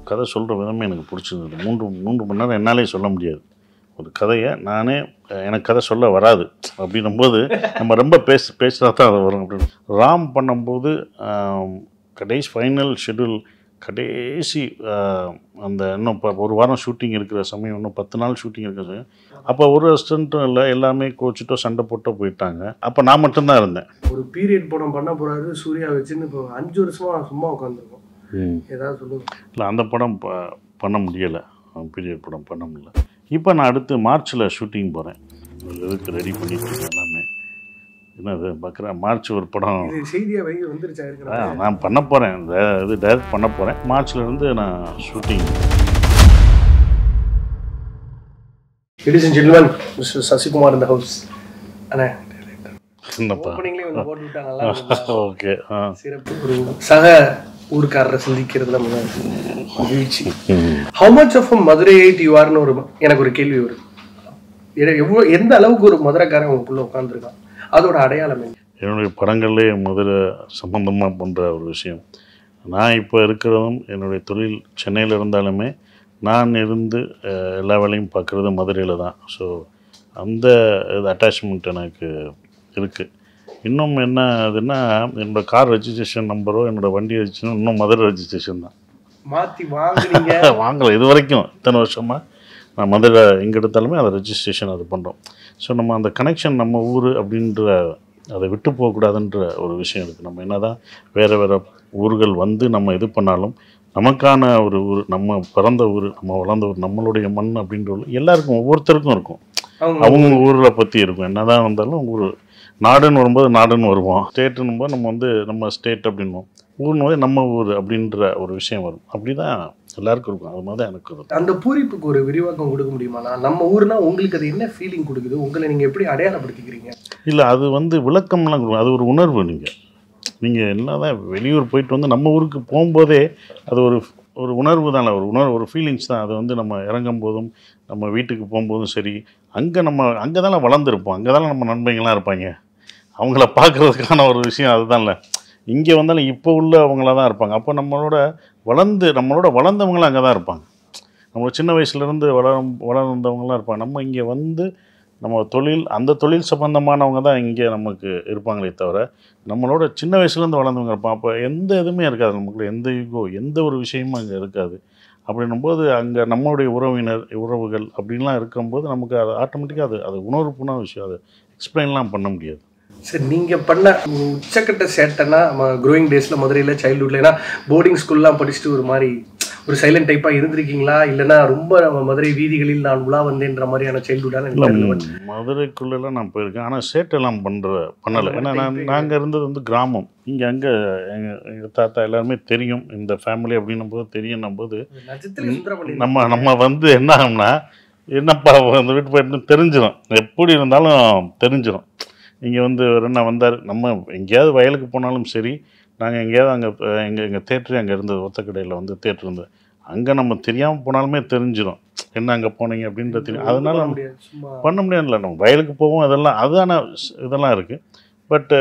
கதை சொல்கிற விதமே எனக்கு பிடிச்சிருந்தது மூன்று மூன்று மணி நேரம் என்னாலே சொல்ல முடியாது ஒரு கதையை நானே அஹ், எனக்கு கதை சொல்ல வராது அப்படின்னும்போது நம்ம ரொம்ப பேச பேசுகிறா தான் அது வரும் அப்படின்னு ராம் பண்ணும்போது ஆம், கடைசி ஃபைனல் ஷெட்யூல் கடைசி ஆஹ், அந்த இன்னும் இப்போ ஒரு வாரம் ஷூட்டிங் இருக்கிற சமயம் இன்னும் பத்து நாள் ஷூட்டிங் இருக்கிற சமயம் அப்போ ஒரு அசிஸ்டண்ட்டும் இல்லை எல்லாமே கோச்சிட்டோ சண்டை போட்டோ போயிட்டாங்க அப்போ நான் மட்டும்தான் இருந்தேன் ஒரு பீரியட் படம் பண்ண போறாரு சூர்யா வச்சுன்னு இப்போ அஞ்சு வருஷமா சும்மா உட்காந்துருக்கோம் ஏதாவது சொல்லுங்க இல்லை அந்த படம் ப பண்ண முடியலை பீரியட் படம் பண்ண முடியல இப்போ நான் அடுத்து மார்ச்சில் ஷூட்டிங் போகிறேன் இதுக்கு ரெடி பண்ணிட்டு இருக்கேன் எல்லாமே என்னது பார்க்குறேன் மார்ச் ஒரு படம் இது செய்தியா வை வந்துருச்சா ஆ, இருக்கிற நான் பண்ண போகிறேன் இது டைரக்ட் பண்ண போகிறேன் மார்ச்ல இருந்து நான் shooting ladies and gentleman mister Sasikumar இந்த ஹவுஸ் அண்ணே என்னப்பா ஓப்பனிங்லேயே வந்து போட்டு விட்டா நல்லா இருக்கும் ஓகே ஆ சிறப்பு ஒரு சக ஊர்க்காரரை சந்திக்கிறதுல முதல் மகிழ்ச்சி how much of Maduraite you ஆர்னு ஒரு எனக்கு ஒரு கேள்வி வரும் எ- எவ்வளோ எந்த அளவுக்கு ஒரு மதுரைக்காரன் உங்களுக்குள்ள உட்காந்துருக்கான் அதோட அடையாளம் என்ன என்னுடைய படங்கள்லேயே முதல்ல சம்பந்தமாக பண்ணுற ஒரு விஷயம் நான் இப்போ இருக்கிறதும் என்னுடைய தொழில் சென்னையில் இருந்தாலுமே நான் இருந்து அஹ், எல்லா வேலையும் பார்க்குறது மதுரையில் தான் ஸோ அந்த இது அட்டாச்மெண்ட் எனக்கு இருக்குது இன்னும் என்ன அதுன்னா என்னோட கார் ரெஜிஸ்ட்ரேஷன் நம்பரோ என்னோட வண்டி ரெஜிஸ்ட்ரேஷன் இன்னும் மதுரை ரெஜிஸ்ட்ரேஷன் தான் மாத்தி வாங்குறீங்க வாங்கலை இது வரைக்கும் இத்தனை வருஷமாக நான் மதுரை எங்கே எடுத்தாலுமே அதை ரெஜிஸ்ட்ரேஷன் அது பண்ணுறோம் ஸோ நம்ம அந்த கனெக்ஷன் நம்ம ஊர் அப்படின்ற அதை விட்டு போகக்கூடாதுன்ற ஒரு விஷயம் இருக்குது நம்ம என்ன தான் வேறு வேறு ஊர்கள் வந்து நம்ம இது பண்ணாலும் நமக்கான ஒரு ஊர் நம்ம பிறந்த ஊர் நம்ம வளர்ந்த ஊர் நம்மளுடைய மண் அப்படின்ற ஒரு எல்லாருக்கும் ஒவ்வொருத்தருக்கும் இருக்கும் அவங்க அவங்க ஊரில் பற்றி இருக்கும் என்ன தான் இருந்தாலும் ஊர் நாடுன்னு வரும்போது நாடுன்னு வருவோம் ஸ்டேட்டுன்னு போது நம்ம வந்து நம்ம ஸ்டேட் அப்படின்வோம் ஊர்னு போது நம்ம ஊர் அப்படின்ற ஒரு விஷயம் வரும் அப்படி தான் எல்லாருக்கும் இருக்கும் அது மாதிரி தான் எனக்கு இருக்கும் அந்த பூரிப்புக்கு ஒரு விரிவாக்கம் கொடுக்க முடியுமா நான் நம்ம ஊர்னா உங்களுக்கு அது என்ன ஃபீலிங் கொடுக்குது உங்களை நீங்க எப்படி அடையாளப்படுத்திக்கிறீங்க இல்லை அது வந்து விளக்கம்லாம் கொடுக்கும் அது ஒரு உணர்வு நீங்கள் நீங்கள் என்னதான் வெளியூர் போயிட்டு வந்து நம்ம ஊருக்கு போகும்போதே அது ஒரு ஒரு உணர்வு தானே ஒரு உணர்வு ஒரு ஃபீலிங்ஸ் தான் அது வந்து நம்ம இறங்கும் போதும் நம்ம வீட்டுக்கு போகும்போதும் சரி அங்கே நம்ம அங்கே தானே வளர்ந்துருப்போம் அங்கே தானே நம்ம நண்பங்களாம் இருப்பாங்க அவங்கள பார்க்குறதுக்கான ஒரு விஷயம் அதுதான்ல இங்கே வந்தாலும் இப்போ உள்ள அவங்கள தான் இருப்பாங்க அப்போ நம்மளோட வளர்ந்து நம்மளோட வளர்ந்தவங்களும் அங்கே தான் இருப்பாங்க நம்ம சின்ன வயசுலேருந்து வளரும் வளர்ந்தவங்களாம் இருப்பாங்க நம்ம இங்கே வந்து நம்ம தொழில் அந்த தொழில் சம்பந்தமானவங்க தான் இங்கே நமக்கு இருப்பாங்களே தவிர நம்மளோட சின்ன வயசுலேருந்து வளர்ந்தவங்க இருப்பான் அப்போ எந்த இதுவுமே இருக்காது நமக்குள்ள எந்த ஈகோ எந்த ஒரு விஷயமும் அங்கே இருக்காது அப்படின்னும்போது அங்கே நம்மளுடைய உறவினர் உறவுகள் அப்படின்லாம் இருக்கும்போது நமக்கு அது ஆட்டோமேட்டிக்காக அது அது உணர்வுப்புன விஷயம் அது எக்ஸ்பிளைன்லாம் பண்ண முடியாது சரி நீங்க பண்ண உச்சக்கட்ட சேட்டைனா நம்ம க்ரோயிங் டேஸ்ல மதுரையில சைல்ட்ஹுட்ல ஏன்னா போர்டிங் ஸ்கூல்லாம் படிச்சுட்டு ஒரு மாதிரி ஒரு சைலண்ட் டைப்பா இருந்திருக்கீங்களா இல்லைன்னா ரொம்ப நம்ம மதுரை வீதிகளில் நான் உலா வந்தேன்ற மாதிரியான சைல்ட்ஹுட்டான இல்லை மதுரைக்குள்ளெல்லாம் நான் போயிருக்கேன் ஆனால் சேட்டெல்லாம் பண்ணுற பண்ணலை ஏன்னா நான் நாங்கள் இருந்தது வந்து கிராமம் இங்கே அங்கே எங்கள் எங்கள் தாத்தா எல்லாருமே தெரியும் இந்த ஃபேமிலி அப்படின்னும் போது தெரியும் போது நட்சத்திர சுந்தரமணி நம்ம நம்ம வந்து என்ன ஆகும்னா என்னப்பா அந்த வீட்டு போயிட்டு தெரிஞ்சிடும் எப்படி இருந்தாலும் தெரிஞ்சிடும் இங்கே வந்து ஒரு என்ன வந்தார் நம்ம எங்கேயாவது வயலுக்கு போனாலும் சரி நாங்கள் எங்கேயாவது அங்கே எங்கள் எங்கள் தேட்டரு அங்கே இருந்தது ஒத்தக்கடையில் வந்து தேட்டர் இருந்தது அங்கே நம்ம தெரியாமல் போனாலுமே தெரிஞ்சிடும் என்ன அங்கே போனீங்க அப்படின்ற தெரியும் அதனால நம்ம முடியாது சும்மா பண்ண முடியாதுல்ல நம்ம வயலுக்கு போவோம் அதெல்லாம் அதான ஸ்- இதெல்லாம் இருக்குது பட்டு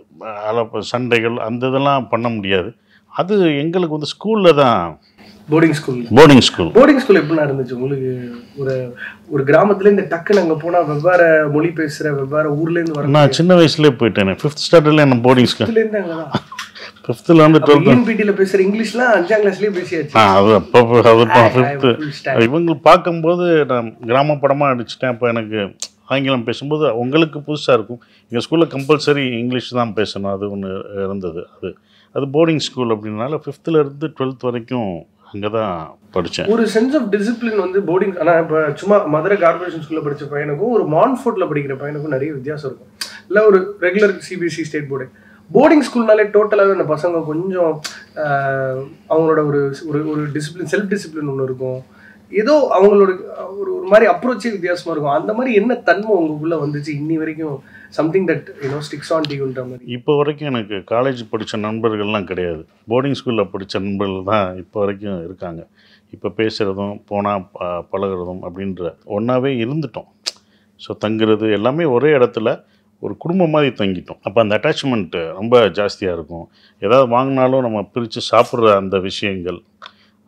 அதில் சண்டைகள் அந்த இதெல்லாம் பண்ண முடியாது அது எங்களுக்கு வந்து ஸ்கூலில் தான் boarding school boarding school boarding school எப்படிலாம் இருந்துச்சு உங்களுக்கு ஒரு ஒரு கிராமத்துல இந்த டக்குன்னு அங்கே போனா வெவ்வேறு மொழி பேசுற வெவ்வேறு ஊர்ல இருந்து வர நான் சின்ன வயசுலேயே போயிட்டேன் ஃபிஃப்த் ஸ்டாண்டர்டில் என்ன போர்டிங் ஸ்கூல் இருந்து அங்கதான் ஃபிஃப்த்தில் வந்து டுவெல்த்து யூனிபிடியில் பேசுற இங்கிலீஷ்லாம் அஞ்சாம் கிளாஸ்லயே பேசியாச்சு ஆ அது அப்போ அது I- I have fifth full stack. இவங்க பார்க்கும்போது நான் கிராம படமாக அடிச்சிட்டேன் அப்போ எனக்கு ஆங்கிலம் பேசும்போது உங்களுக்கு புதுசாக இருக்கும் எங்கள் ஸ்கூலில் கம்பல்சரி இங்கிலீஷ் தான் பேசணும் அது ஒன்று இருந்தது அது அது போர்டிங் ஸ்கூல் அப்படின்னால ஃபிஃப்த்தில் இருந்து டுவெல்த் வரைக்கும் அங்கே தான் படித்தேன் ஒரு சென்ஸ் ஆஃப் டிசிப்ளின் வந்து போர்டிங் ஆனால் இப்போ சும்மா மதுரை கார்பரேஷன் ஸ்கூலில் படிச்ச பையனுக்கும் ஒரு மான்ஃபோர்ட்டில் படிக்கிற பையனுக்கும் நிறைய வித்தியாசம் இருக்கும் இல்லை ஒரு regular CBSE state board boarding ஸ்கூல்னாலே டோட்டலாகவே அந்த பசங்க கொஞ்சம் ஆஹ், அவங்களோட ஒரு ஒரு ஒரு டிசிப்ளின் செல்ஃப் டிசிப்ளின் ஒன்று இருக்கும் ஏதோ அவங்களோட ஒரு ஒரு மாதிரி அப்ரோச்சே வித்தியாசமாக இருக்கும் அந்த மாதிரி என்ன தன்மை உங்களுக்குள்ளே வந்துச்சு இன்னி வரைக்கும் something that you know sticks on டியூன்ற மாதிரி இப்போ வரைக்கும் எனக்கு காலேஜ் படித்த நண்பர்கள்லாம் கிடையாது போர்டிங் ஸ்கூலில் படித்த நண்பர்கள் தான் இப்போ வரைக்கும் இருக்காங்க இப்போ பேசுகிறதும் போனால் பழகுறதும் அப்படின்ற ஒன்றாவே இருந்துட்டோம் ஸோ தங்குறது எல்லாமே ஒரே இடத்துல ஒரு குடும்பம் மாதிரி தங்கிட்டோம் அப்போ அந்த அட்டாச்மெண்ட்டு ரொம்ப ஜாஸ்தியாக இருக்கும் ஏதாவது வாங்கினாலும் நம்ம பிரித்து சாப்பிட்ற அந்த விஷயங்கள்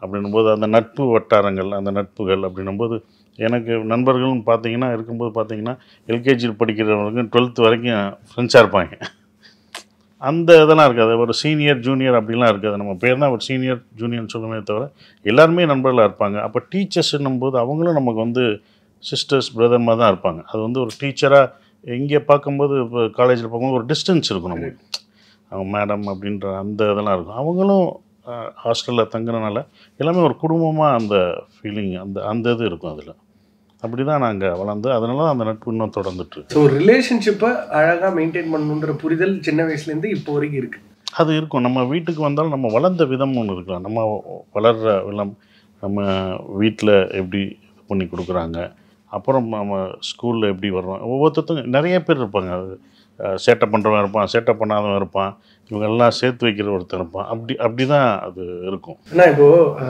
அப்படின்னும்போது அந்த நட்பு வட்டாரங்கள் அந்த நட்புகள் அப்படின்னும்போது எனக்கு நண்பர்கள்னு பார்த்தீங்கன்னா இருக்கும்போது பார்த்தீங்கன்னா எல்கேஜியில் படிக்கிறவங்க டுவெல்த் வரைக்கும் ஃப்ரெண்ட்ஸாக இருப்பாங்க அந்த இதெல்லாம் இருக்காது ஒரு சீனியர் ஜூனியர் அப்படிலாம் இருக்காது நம்ம பேர் தான் ஒரு சீனியர் ஜூனியர்னு சொல்லுமே தவிர எல்லாருமே நண்பர்களாக இருப்பாங்க அப்போ டீச்சர்ஸ்ன்னும் போது அவங்களும் நமக்கு வந்து சிஸ்டர்ஸ் பிரதர் மாதிரி தான் இருப்பாங்க அது வந்து ஒரு டீச்சராக இங்கே பார்க்கும்போது இப்போ காலேஜில் பார்க்கும்போது ஒரு டிஸ்டன்ஸ் இருக்கும் நமக்கு அவங்க மேடம் அப்படின்ற அந்த இதெல்லாம் இருக்கும் அவங்களும் ஹாஸ்டலில் தங்குறனால எல்லாமே ஒரு குடும்பமாக அந்த ஃபீலிங் அந்த அந்த இது இருக்கும் அதில் அப்படி தான் நாங்கள் வளர்ந்து அதனால தான் அந்த நட்பு இன்னும் தொடர்ந்துட்டு இருக்கு ஸோ ரிலேஷன்ஷிப்பை அழகாக மெயின்டைன் பண்ணணுன்ற புரிதல் சின்ன வயசுலேருந்து இப்போ வரைக்கும் இருக்கு அது இருக்கும் நம்ம வீட்டுக்கு வந்தாலும் நம்ம வளர்ந்த விதம் ஒன்று இருக்கலாம் நம்ம வளர்கிற விதம் நம்ம வீட்டில் எப்படி இது பண்ணி கொடுக்குறாங்க அப்புறம் நம்ம ஸ்கூலில் எப்படி வர்றோம் ஒவ்வொருத்தருக்கும் நிறைய பேர் இருப்பாங்க அது அஹ், சேட்டை பண்ணுறவன் இருப்பான் சேட்டை பண்ணாதவன் இருப்பான் இவங்கெல்லாம் சேர்த்து வைக்கிற ஒருத்தர் இருப்பான் அப்படி அப்படி தான் அது இருக்கும் ஏன்னா இப்போ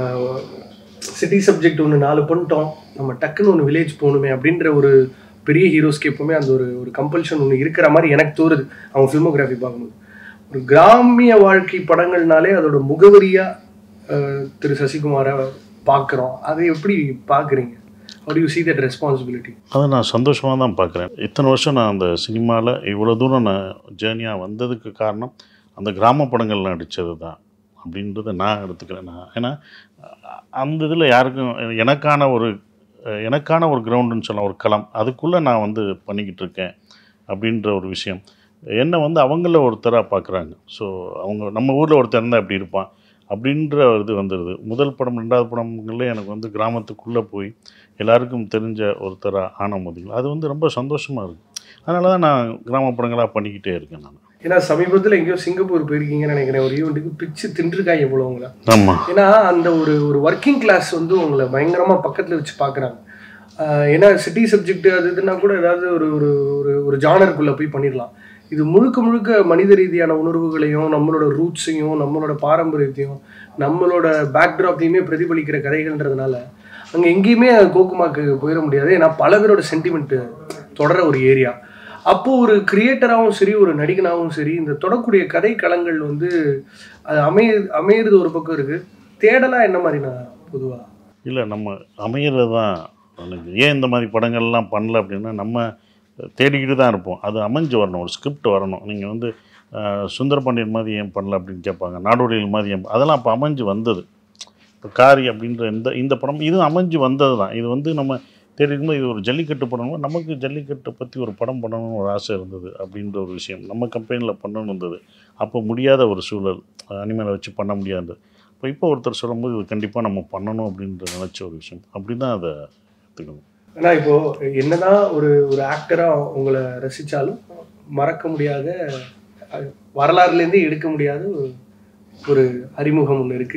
சிட்டி சப்ஜெக்ட் ஒன்று நாலு பண்ணிட்டோம் நம்ம டக்குன்னு ஒன்று வில்லேஜ் போகணுமே அப்படின்ற ஒரு பெரிய ஹீரோஸ்க்கு எப்பவுமே அந்த ஒரு ஒரு கம்பல்ஷன் ஒன்று இருக்கிற மாதிரி எனக்கு தோணுது அவங்க ஃபில்மோகிராஃபி பார்க்கும்போது ஒரு கிராமிய வாழ்க்கை படங்கள்னாலே அதோட முகவரியா அஹ், திரு சசிகுமாரை பார்க்குறோம் அதை எப்படி பார்க்குறீங்க how do you see that responsibility அதை நான் சந்தோஷமாக தான் பார்க்குறேன் இத்தனை வருஷம் நான் அந்த சினிமாவில் இவ்வளோ தூரம் நான் ஜேர்னியாக வந்ததுக்கு காரணம் அந்த கிராம படங்கள் நடித்தது தான் அப்படின்றத நான் எடுத்துக்கிறேன் நான் ஏன்னா அ- அந்த இதில் யாருக்கும் எனக்கான ஒரு அஹ், எனக்கான ஒரு கிரவுண்டுன்னு சொல்லலாம் ஒரு களம் அதுக்குள்ளே நான் வந்து பண்ணிக்கிட்டு இருக்கேன் அப்படின்ற ஒரு விஷயம் என்னை வந்து அவங்கள ஒருத்தராக பார்க்குறாங்க ஸோ அவங்க நம்ம ஊரில் ஒருத்தர் இருந்தால் எப்படி இருப்பான் அப்படின்ற ஒரு இது வந்துடுது முதல் படம் ரெண்டாவது படங்களே எனக்கு வந்து கிராமத்துக்குள்ளே போய் எல்லாருக்கும் தெரிஞ்ச ஒருத்தராக ஆன முதல் அது வந்து ரொம்ப சந்தோஷமாக இருக்குது அதனால தான் நான் கிராம படங்களாக பண்ணிக்கிட்டே இருக்கேன் நான் ஏன்னா சமீபத்தில் எங்கேயோ சிங்கப்பூர் போயிருக்கீங்கன்னு நினைக்கிறேன் ஒரு ஈவெண்ட்டுக்கு பிச்சு தின்றுருக்காங்க போல உங்களை ஆமாம் ஏன்னா அந்த ஒரு ஒரு ஒர்க்கிங் கிளாஸ் வந்து உங்களை பயங்கரமா பக்கத்துல வச்சு பார்க்குறாங்க ஏன்னா சிட்டி சப்ஜெக்ட் அது இதுனா கூட ஏதாவது ஒரு ஒரு ஒரு ஒரு ஜானருக்குள்ள போய் பண்ணிடலாம் இது முழுக்க முழுக்க மனித ரீதியான உணர்வுகளையும் நம்மளோட ரூட்ஸையும் நம்மளோட பாரம்பரியத்தையும் நம்மளோட பேக்ட்ராப்பையுமே பிரதிபலிக்கிற கதைகள்ன்றதுனால அங்கே எங்கேயுமே கோக்குமாக்கு போயிட முடியாது ஏன்னா பல பேரோட சென்டிமெண்ட் தொடர ஒரு ஏரியா அப்போ ஒரு கிரியேட்டராகவும் சரி ஒரு நடிகனாகவும் சரி இந்த தொடக்கூடிய கதை களங்கள் வந்து அது அமைய அமையிறது ஒரு பக்கம் இருக்கு தேடலா என்ன மாதிரிண்ணா பொதுவா இல்லை நம்ம அமையிறது தான் எனக்கு ஏன் இந்த மாதிரி படங்கள்லாம் பண்ணல அப்படின்னா நம்ம தேடிக்கிட்டு தான் இருப்போம் அது அமைஞ்சு வரணும் ஒரு ஸ்கிரிப்ட் வரணும் நீங்கள் வந்து அஹ், சுந்தர பாண்டியன் மாதிரி ஏன் பண்ணல அப்படின்னு கேட்பாங்க நாடோடிகள் மாதிரி ஏன் அதெல்லாம் அப்போ அமைஞ்சு வந்தது இப்போ காரி அப்படின்ற இந்த இந்த படம் இது அமைஞ்சு வந்தது தான் இது வந்து நம்ம தேடி இருக்கும்போது இது ஒரு ஜல்லிக்கட்டு படம் நமக்கு ஜல்லிக்கட்டை பற்றி ஒரு படம் பண்ணணும்னு ஒரு ஆசை இருந்தது அப்படின்ற ஒரு விஷயம் நம்ம கம்பெனியில் பண்ணணும் இருந்தது அப்போ முடியாத ஒரு சூழல் அனிமலை வச்சு பண்ண முடியாது இப்போ இப்போ ஒருத்தர் சொல்லும்போது இது கண்டிப்பாக நம்ம பண்ணணும் அப்படின்ற நினச்ச ஒரு விஷயம் அப்படி தான் அதை எடுத்துக்கணும் ஏன்னா இப்போ என்னதான் ஒரு ஒரு ஆக்டரா உங்களை ரசிச்சாலும் மறக்க முடியாத அஹ், வரலாறுலேருந்தே எடுக்க முடியாத ஒரு- ஒரு அறிமுகம் ஒன்று இருக்கு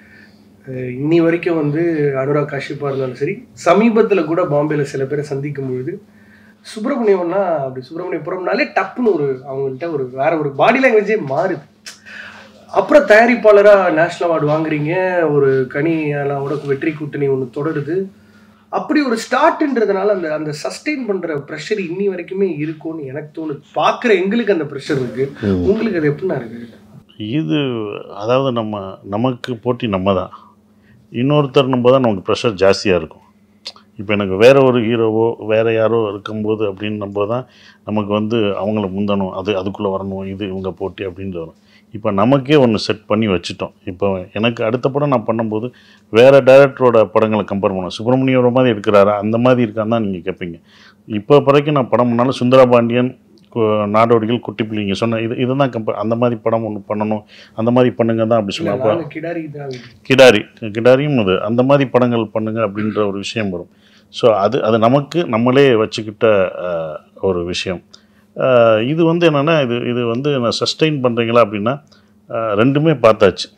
அஹ், இன்னி வரைக்கும் வந்து அனுராக் காஷ்யப்பா இருந்தாலும் சரி சமீபத்துல கூட பாம்பேல சில பேரை சந்திக்கும் பொழுது சுப்பிரமணியம்னா அப்படி சுப்பிரமணியபுரம்னாலே டப்புன்னு ஒரு அவங்கள்ட்ட ஒரு வேற ஒரு பாடி லாங்குவேஜே மாறுது அப்புறம் தயாரிப்பாளரா நேஷனல் அவார்டு வாங்குறீங்க ஒரு கனி அலாவோட வெற்றி கூட்டணி ஒன்று தொடருது அப்படி ஒரு ஸ்டார்ட்ன்றதுனால அந்த அந்த சஸ்டெயின் பண்ற ப்ரெஷர் இன்னி வரைக்குமே இருக்கும்னு எனக்கு தோணுது பார்க்குற எங்களுக்கு அந்த ப்ரெஷர் இருக்கு உங்களுக்கு அது எப்படின்னா இருக்கு இது அதாவது நம்ம நமக்கு போட்டி நம்ம தான் இன்னொருத்தர் நம்ம தான் நமக்கு ப்ரெஷர் ஜாஸ்தியாக இருக்கும் இப்போ எனக்கு வேற ஒரு ஹீரோவோ வேற யாரோ இருக்கும்போது அப்படின்னு நம்ம தான் நமக்கு வந்து அவங்கள முந்தணும் அது அதுக்குள்ளே வரணும் இது இவங்க போட்டி அப்படின்றது வரும் இப்போ நமக்கே ஒன்று செட் பண்ணி வச்சுட்டோம் இப்போ எனக்கு அடுத்த படம் நான் பண்ணும்போது வேறு டைரக்டரோட படங்களை கம்பேர் பண்ணுவோம் சுப்பிரமணியோட மாதிரி இருக்கிறாரா அந்த மாதிரி இருக்கான்னு தான் நீங்கள் கேட்பீங்க இப்போ வரைக்கும் நான் படம் பண்ணாலும் சுந்தரபாண்டியன் கு- நாடோடிகள் குட்டி பிள்ளைங்க சொன்ன இது இதை தான் கம்பேர் அந்த மாதிரி படம் ஒன்று பண்ணணும் அந்த மாதிரி பண்ணுங்க தான் அப்படி இல்ல, சொல்லுவாங்க அப்போ நாங்க கிடாரி தான் கிடாரி கிடாரியும் அது அந்த மாதிரி படங்கள் பண்ணுங்க அப்படின்ற ஒரு விஷயம் வரும் ஸோ அது அது நமக்கு நம்மளே வச்சுக்கிட்ட அஹ், ஒரு விஷயம் அஹ், இது வந்து என்னென்னா இது இது வந்து நான் சஸ்டெயின் பண்ணுறீங்களா அப்படின்னா அஹ், ரெண்டுமே பார்த்தாச்சு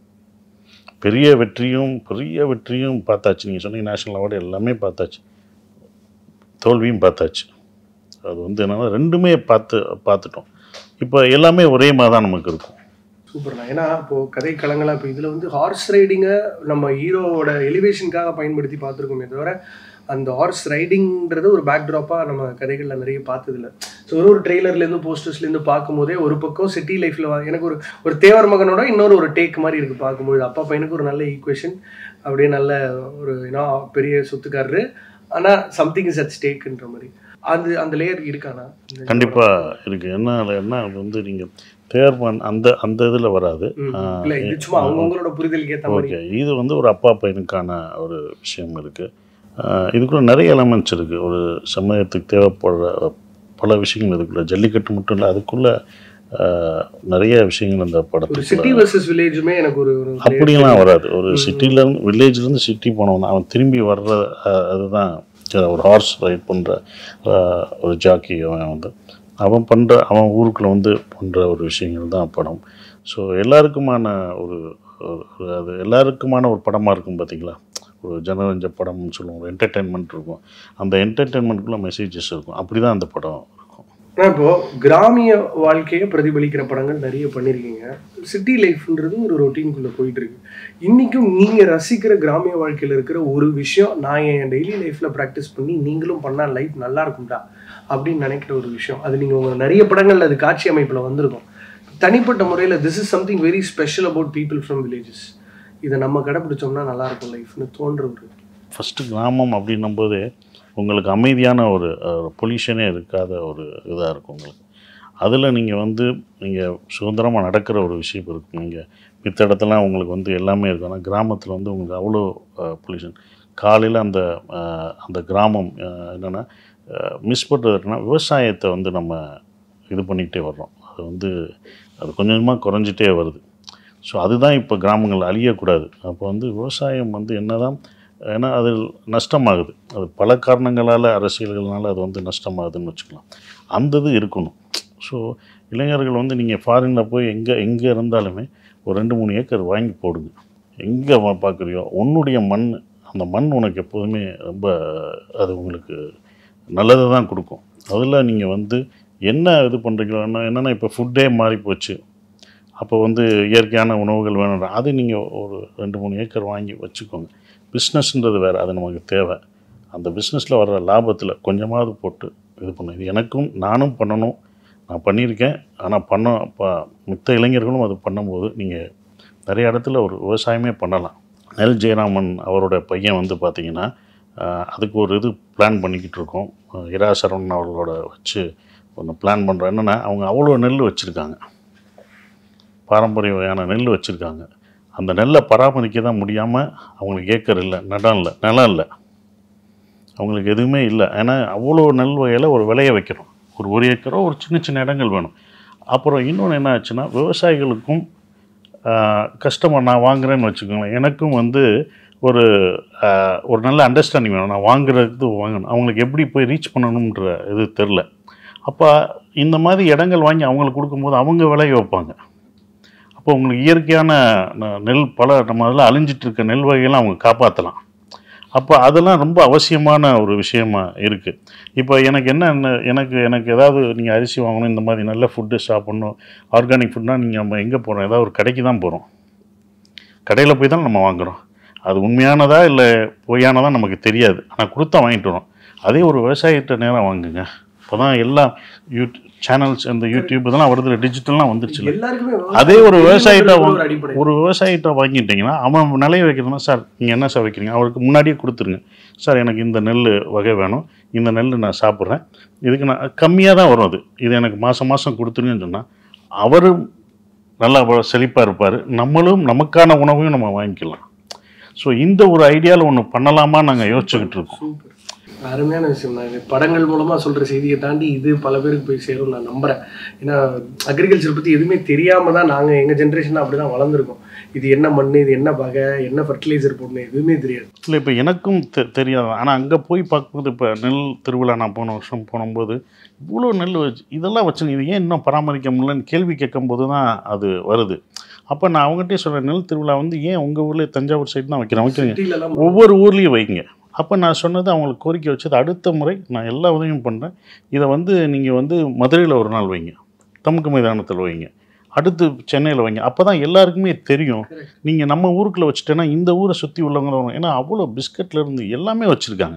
பெரிய வெற்றியும் பெரிய வெற்றியும் பார்த்தாச்சு நீங்கள் சொன்னீங்க நேஷனல் அவார்டு எல்லாமே பார்த்தாச்சு தோல்வியும் பார்த்தாச்சு அது வந்து என்னென்னா ரெண்டுமே பார்த்து பார்த்துட்டோம் இப்போ எல்லாமே ஒரே மாதிரி தான் நமக்கு இருக்கும் சூப்பர்ண்ணா ஏன்னா இப்போ கதை களங்களா இப்போ இதில் வந்து ஹார்ஸ் ரைடிங்கை நம்ம ஹீரோவோட எலிவேஷனுக்காக பயன்படுத்தி பார்த்துருக்கோமே தவிர அந்த ஹார்ஸ் ரைடிங்ன்றது ஒரு பேக்ட்ராப்பாக நம்ம கதைகளில் நிறைய பார்த்ததில்ல ஸோ ஒரு ஒரு ட்ரெய்லர்லேருந்து போஸ்டர்ஸ்லேருந்து பார்க்கும்போதே ஒரு பக்கம் சிட்டி லைஃப்பில் எனக்கு ஒரு ஒரு தேவர் மகனோட இன்னொரு ஒரு டேக் மாதிரி இருக்குது பார்க்கும்போது அப்பா பையனுக்கு ஒரு நல்ல ஈக்குவேஷன் அப்படியே நல்ல ஒரு ஏன்னா பெரிய சொத்துக்காரரு ஆனால் சம்திங் இஸ் அட் ஸ்டேக்குன்ற மாதிரி அது அந்த லேயர் இருக்காண்ணா இந்த- கண்டிப்பாக இருக்குது என்ன அதுல என்ன அது வந்து நீங்கள் தேர்வான் அந்த அந்த இதில் வராது ம். ஆ, இல்ல இது சும்மா அவங்கவுங்களோட புரிதலுக்கு ஏற்ற மாதிரி ஓகே இது வந்து ஒரு அப்பா பையனுக்கான ஒரு விஷயம் இருக்குது இதுக்குள்ள நிறைய எலமெண்ட்ஸ் இருக்குது ஒரு சமயத்துக்கு தேவைப்படுற பல விஷயங்கள் இதுக்குள்ள ஜல்லிக்கட்டு மட்டும் இல்லை அதுக்குள்ள ஆஹ், நிறைய விஷயங்கள் அந்த ஒரு படத்துக்குள்ள சிட்டி வர்சஸ் வில்லேஜுமே எனக்கு ஒரு ஒரு அப்படிலாம் வராது ஒரு சிட்டிலேருந்து வில்லேஜ்லேருந்து சிட்டி போனவன் அவன் திரும்பி வர்ற அஹ், அதுதான் சரி, ஒரு ஹார்ஸ் ரைட் பண்ணுற ஒரு ஜாக்கி அவன் வந்து அவன் பண்ணுற அவன் ஊருக்குள்ள வந்து பண்ணுற ஒரு விஷயங்கள் தான் படம் ஸோ எல்லாருக்குமான ஒரு ஒரு- ஒரு அது எல்லாருக்குமான ஒரு படமாக இருக்கும் பார்த்தீங்களா ஒரு ஜனரஞ்ச படம்னு சொல்லுவோம் ஒரு என்டர்டெயின்மெண்ட் இருக்கும் அந்த என்டர்டெயின்மெண்ட்டுக்குள்ள மெசேஜஸ் இருக்கும் அப்படி தான் அந்த படம் இருக்கும் ஆனா இப்போ கிராமிய வாழ்க்கையை பிரதிபலிக்கிற படங்கள் நிறைய பண்ணியிருக்கீங்க சிட்டி லைஃப்ன்றது ஒரு ரொட்டீனுக்குள்ள போயிட்டு இருக்கு இன்னைக்கும் நீங்க ரசிக்கிற கிராமிய வாழ்க்கையில இருக்கிற ஒரு விஷயம் நான் என் டெய்லி லைஃப்ல ப்ராக்டிஸ் பண்ணி நீங்களும் பண்ணா லைஃப் நல்லா இருக்கும்டா அப்படின்னு நினைக்கிற ஒரு விஷயம் அது நீங்க உங்க நிறைய படங்கள்ல அது காட்சி அமைப்புல வந்திருக்கும் தனிப்பட்ட முறையில் this is something very special about people from villages இதை நம்ம கடைப்பிடிச்சோம்னா நல்லா இருக்கும் லைஃப்னு தோன்ற ஒரு ஃபஸ்ட்டு கிராமம் அப்படின்னும் போதே உங்களுக்கு அமைதியான ஒரு பொல்யூஷனே இருக்காத ஒரு இதாக இருக்கும் உங்களுக்கு அதில் நீங்கள் வந்து நீங்கள் சுதந்திரமாக நடக்கிற ஒரு விஷயம் இருக்கும் நீங்கள் மித்த இடத்துலாம் உங்களுக்கு வந்து எல்லாமே இருக்கும் ஆனால் கிராமத்தில் வந்து உங்களுக்கு அவ்வளோ பொல்யூஷன் காலையில் அந்த அஹ், அந்த கிராமம் என்னென்னா மிஸ் பண்ணுறதுனா விவசாயத்தை வந்து நம்ம இது பண்ணிக்கிட்டே வர்றோம் அது வந்து அது கொஞ்சம் கொஞ்சமாக குறைஞ்சிட்டே வருது ஸோ அதுதான் இப்போ கிராமங்கள் அழியக்கூடாது அப்போ வந்து விவசாயம் வந்து என்னதான் ஏன்னா அது நஷ்டமாகுது அது பல காரணங்களால் அரசியல்கள்னால அது வந்து நஷ்டமாகுதுன்னு வச்சுக்கலாம் அந்த இது இருக்கணும் ஸோ இளைஞர்கள் வந்து நீங்கள் ஃபாரினில் போய் எங்கே எங்கே இருந்தாலுமே ஒரு ரெண்டு மூணு ஏக்கர் வாங்கி போடுங்க எங்கே பார்க்குறியோ உன்னுடைய மண் அந்த மண் உனக்கு எப்போதுமே ரொம்ப அது உங்களுக்கு நல்லதை தான் கொடுக்கும் அதில் நீங்கள் வந்து என்ன இது பண்ணுறீங்களோ என்னென்னா இப்போ ஃபுட்டே மாறி போச்சு அப்போ வந்து இயற்கையான உணவுகள் வேணுன்ற அது நீங்கள் ஒரு ரெண்டு மூணு ஏக்கர் வாங்கி வச்சுக்கோங்க பிஸ்னஸ்ன்றது வேறு அது நமக்கு தேவை அந்த பிஸ்னஸில் வர்ற லாபத்தில் கொஞ்சமாவது போட்டு இது பண்ணணும் இது எனக்கும் நானும் பண்ணணும் நான் பண்ணியிருக்கேன் ஆனால் பண்ண இப்போ மித்த இளைஞர்களும் அது பண்ணும்போது நீங்கள் நிறைய இடத்துல ஒரு விவசாயமே பண்ணலாம் நெல் ஜெயராமன் அவரோட பையன் வந்து பார்த்திங்கன்னா ஆஹ், அதுக்கு ஒரு இது பிளான் பண்ணிக்கிட்டு இருக்கோம் ஆஹ், இரா சரவணன் அவர்களோட வச்சு ஒன்று பிளான் பண்ணுறோம் என்னென்னா அவங்க அவ்வளோ நெல் வச்சுருக்காங்க பாரம்பரிய வகையான நெல் வச்சுருக்காங்க அந்த நெல்லை பராமரிக்க தான் முடியாமல் அவங்களுக்கு ஏக்கர் இல்லை நிலம் இல்லை நிலம் இல்லை அவங்களுக்கு எதுவுமே இல்லை ஏன்னா அவ்வளோ நெல் வகையில் ஒரு விளைய வைக்கிறோம் ஒரு ஒரு ஏக்கரோ ஒரு சின்ன சின்ன இடங்கள் வேணும் அப்புறம் இன்னொன்று என்ன ஆச்சுன்னா விவசாயிகளுக்கும் கஸ்டமர் நான் வாங்குறேன்னு வச்சுக்கோங்களேன் எனக்கும் வந்து ஒரு ஆஹ், ஒரு நல்ல அண்டர்ஸ்டாண்டிங் வேணும் நான் வாங்குறது வாங்கணும் அவங்களுக்கு எப்படி போய் ரீச் பண்ணணுன்ற இது தெரில அப்போ இந்த மாதிரி இடங்கள் வாங்கி அவங்களுக்கு கொடுக்கும்போது அவங்க விளைய வைப்பாங்க அப்போ உங்களுக்கு இயற்கையான ந- நெல் பல நம்ம அதில் அழிஞ்சிட்டு இருக்க நெல் வகையெல்லாம் அவங்க காப்பாற்றலாம் அப்போ அதெல்லாம் ரொம்ப அவசியமான ஒரு விஷயமா இருக்குது இப்போ எனக்கு என்ன என்ன- எனக்கு எனக்கு ஏதாவது நீங்கள் அரிசி வாங்கணும் இந்த மாதிரி நல்ல ஃபுட்டு சாப்பிட்ணும் ஆர்கானிக் ஃபுட்னா நீங்கள் நம்ம எங்கே போகிறோம் ஏதாவது ஒரு கடைக்கு தான் போகிறோம் கடையில் போய் தான் நம்ம வாங்குகிறோம் அது உண்மையானதா இல்லை பொய்யானதா நமக்கு தெரியாது ஆனால் கொடுத்தா வாங்கிட்டு வரோம் அதே ஒரு விவசாயிகிட்ட நேரம் வாங்குங்க இப்போ தான் எல்லாம் யூட் சேனல்ஸ் இந்த யூடியூப் இதெல்லாம் வருது டிஜிட்டல்லாம் வந்துருச்சு எல்லாருக்குமே அதே ஒரு விவசாயிட்ட ஒரு வாங்க- அடிப்படை ஒரு விவசாயிட்ட வாங்கிட்டீங்கன்னா அவன் நிலைய வைக்கிறதுனா சார் நீங்கள் என்ன சார் வைக்கிறீங்க அவருக்கு முன்னாடியே கொடுத்துருங்க சார் எனக்கு இந்த நெல் வகை வேணும் இந்த நெல் நான் சாப்பிட்றேன் இதுக்கு நான் கம்மியாக தான் வரும் அது இது எனக்கு மாதம் மாதம் கொடுத்துருங்கன்னு சொன்னால் அவரும் நல்லா செழிப்பாக இருப்பார் நம்மளும் நமக்கான உணவையும் நம்ம வாங்கிக்கலாம் ஸோ இந்த ஒரு ஐடியாவில் ஒன்று பண்ணலாமா நாங்கள் யோசிச்சுக்கிட்டு இருக்கோம் சூப்பர் அருமையான விஷயம் தான் இது படங்கள் மூலமா சொல்ற செய்தியை தாண்டி இது பல பேருக்கு போய் சேரும் நான் நம்புறேன் ஏன்னா அக்ரிகல்ச்சர் பத்தி எதுவுமே தெரியாம தான் நாங்க எங்க ஜென்ரேஷன் அப்படிதான் வளர்ந்துருக்கோம் இது என்ன மண் இது என்ன வகை என்ன ஃபர்டிலைசர் போடணும் எதுவுமே தெரியாது இல்லை இப்போ எனக்கும் தெ தெரியாது ஆனால் அங்கே போய் பார்க்கும்போது இப்போ நெல் திருவிழா நான் போன வருஷம் போகும்போது இவ்வளோ நெல் வச்சு இதெல்லாம் வச்சு இது ஏன் இன்னும் பராமரிக்க முடியலன்னு கேள்வி கேட்கும்போது தான் அது வருது அப்போ நான் அவங்ககிட்டயே சொல்கிறேன் நெல் திருவிழா வந்து ஏன் உங்கள் ஊரில் தஞ்சாவூர் சைடு தான் வைக்கிறேன் வைக்கிறீங்க சிட்டில எல்லாம் ஒவ்வொரு ஊர்லேயும் வைங்க அப்போ நான் சொன்னது அவங்களுக்கு கோரிக்கை வச்சது அடுத்த முறை நான் எல்லா உதவியும் பண்ணுறேன் இதை வந்து நீங்கள் வந்து மதுரையில் ஒரு நாள் வைங்க தமுக்கு மைதானத்தில் வைங்க அடுத்து சென்னையில் வைங்க அப்போ தான் எல்லாருக்குமே தெரியும் Correct. நீங்கள் நம்ம ஊருக்குள்ள வச்சுட்டேன்னா இந்த ஊரை சுற்றி உள்ளவங்க வரும் ஏன்னா அவ்வளோ பிஸ்கட்ல இருந்து எல்லாமே வச்சுருக்காங்க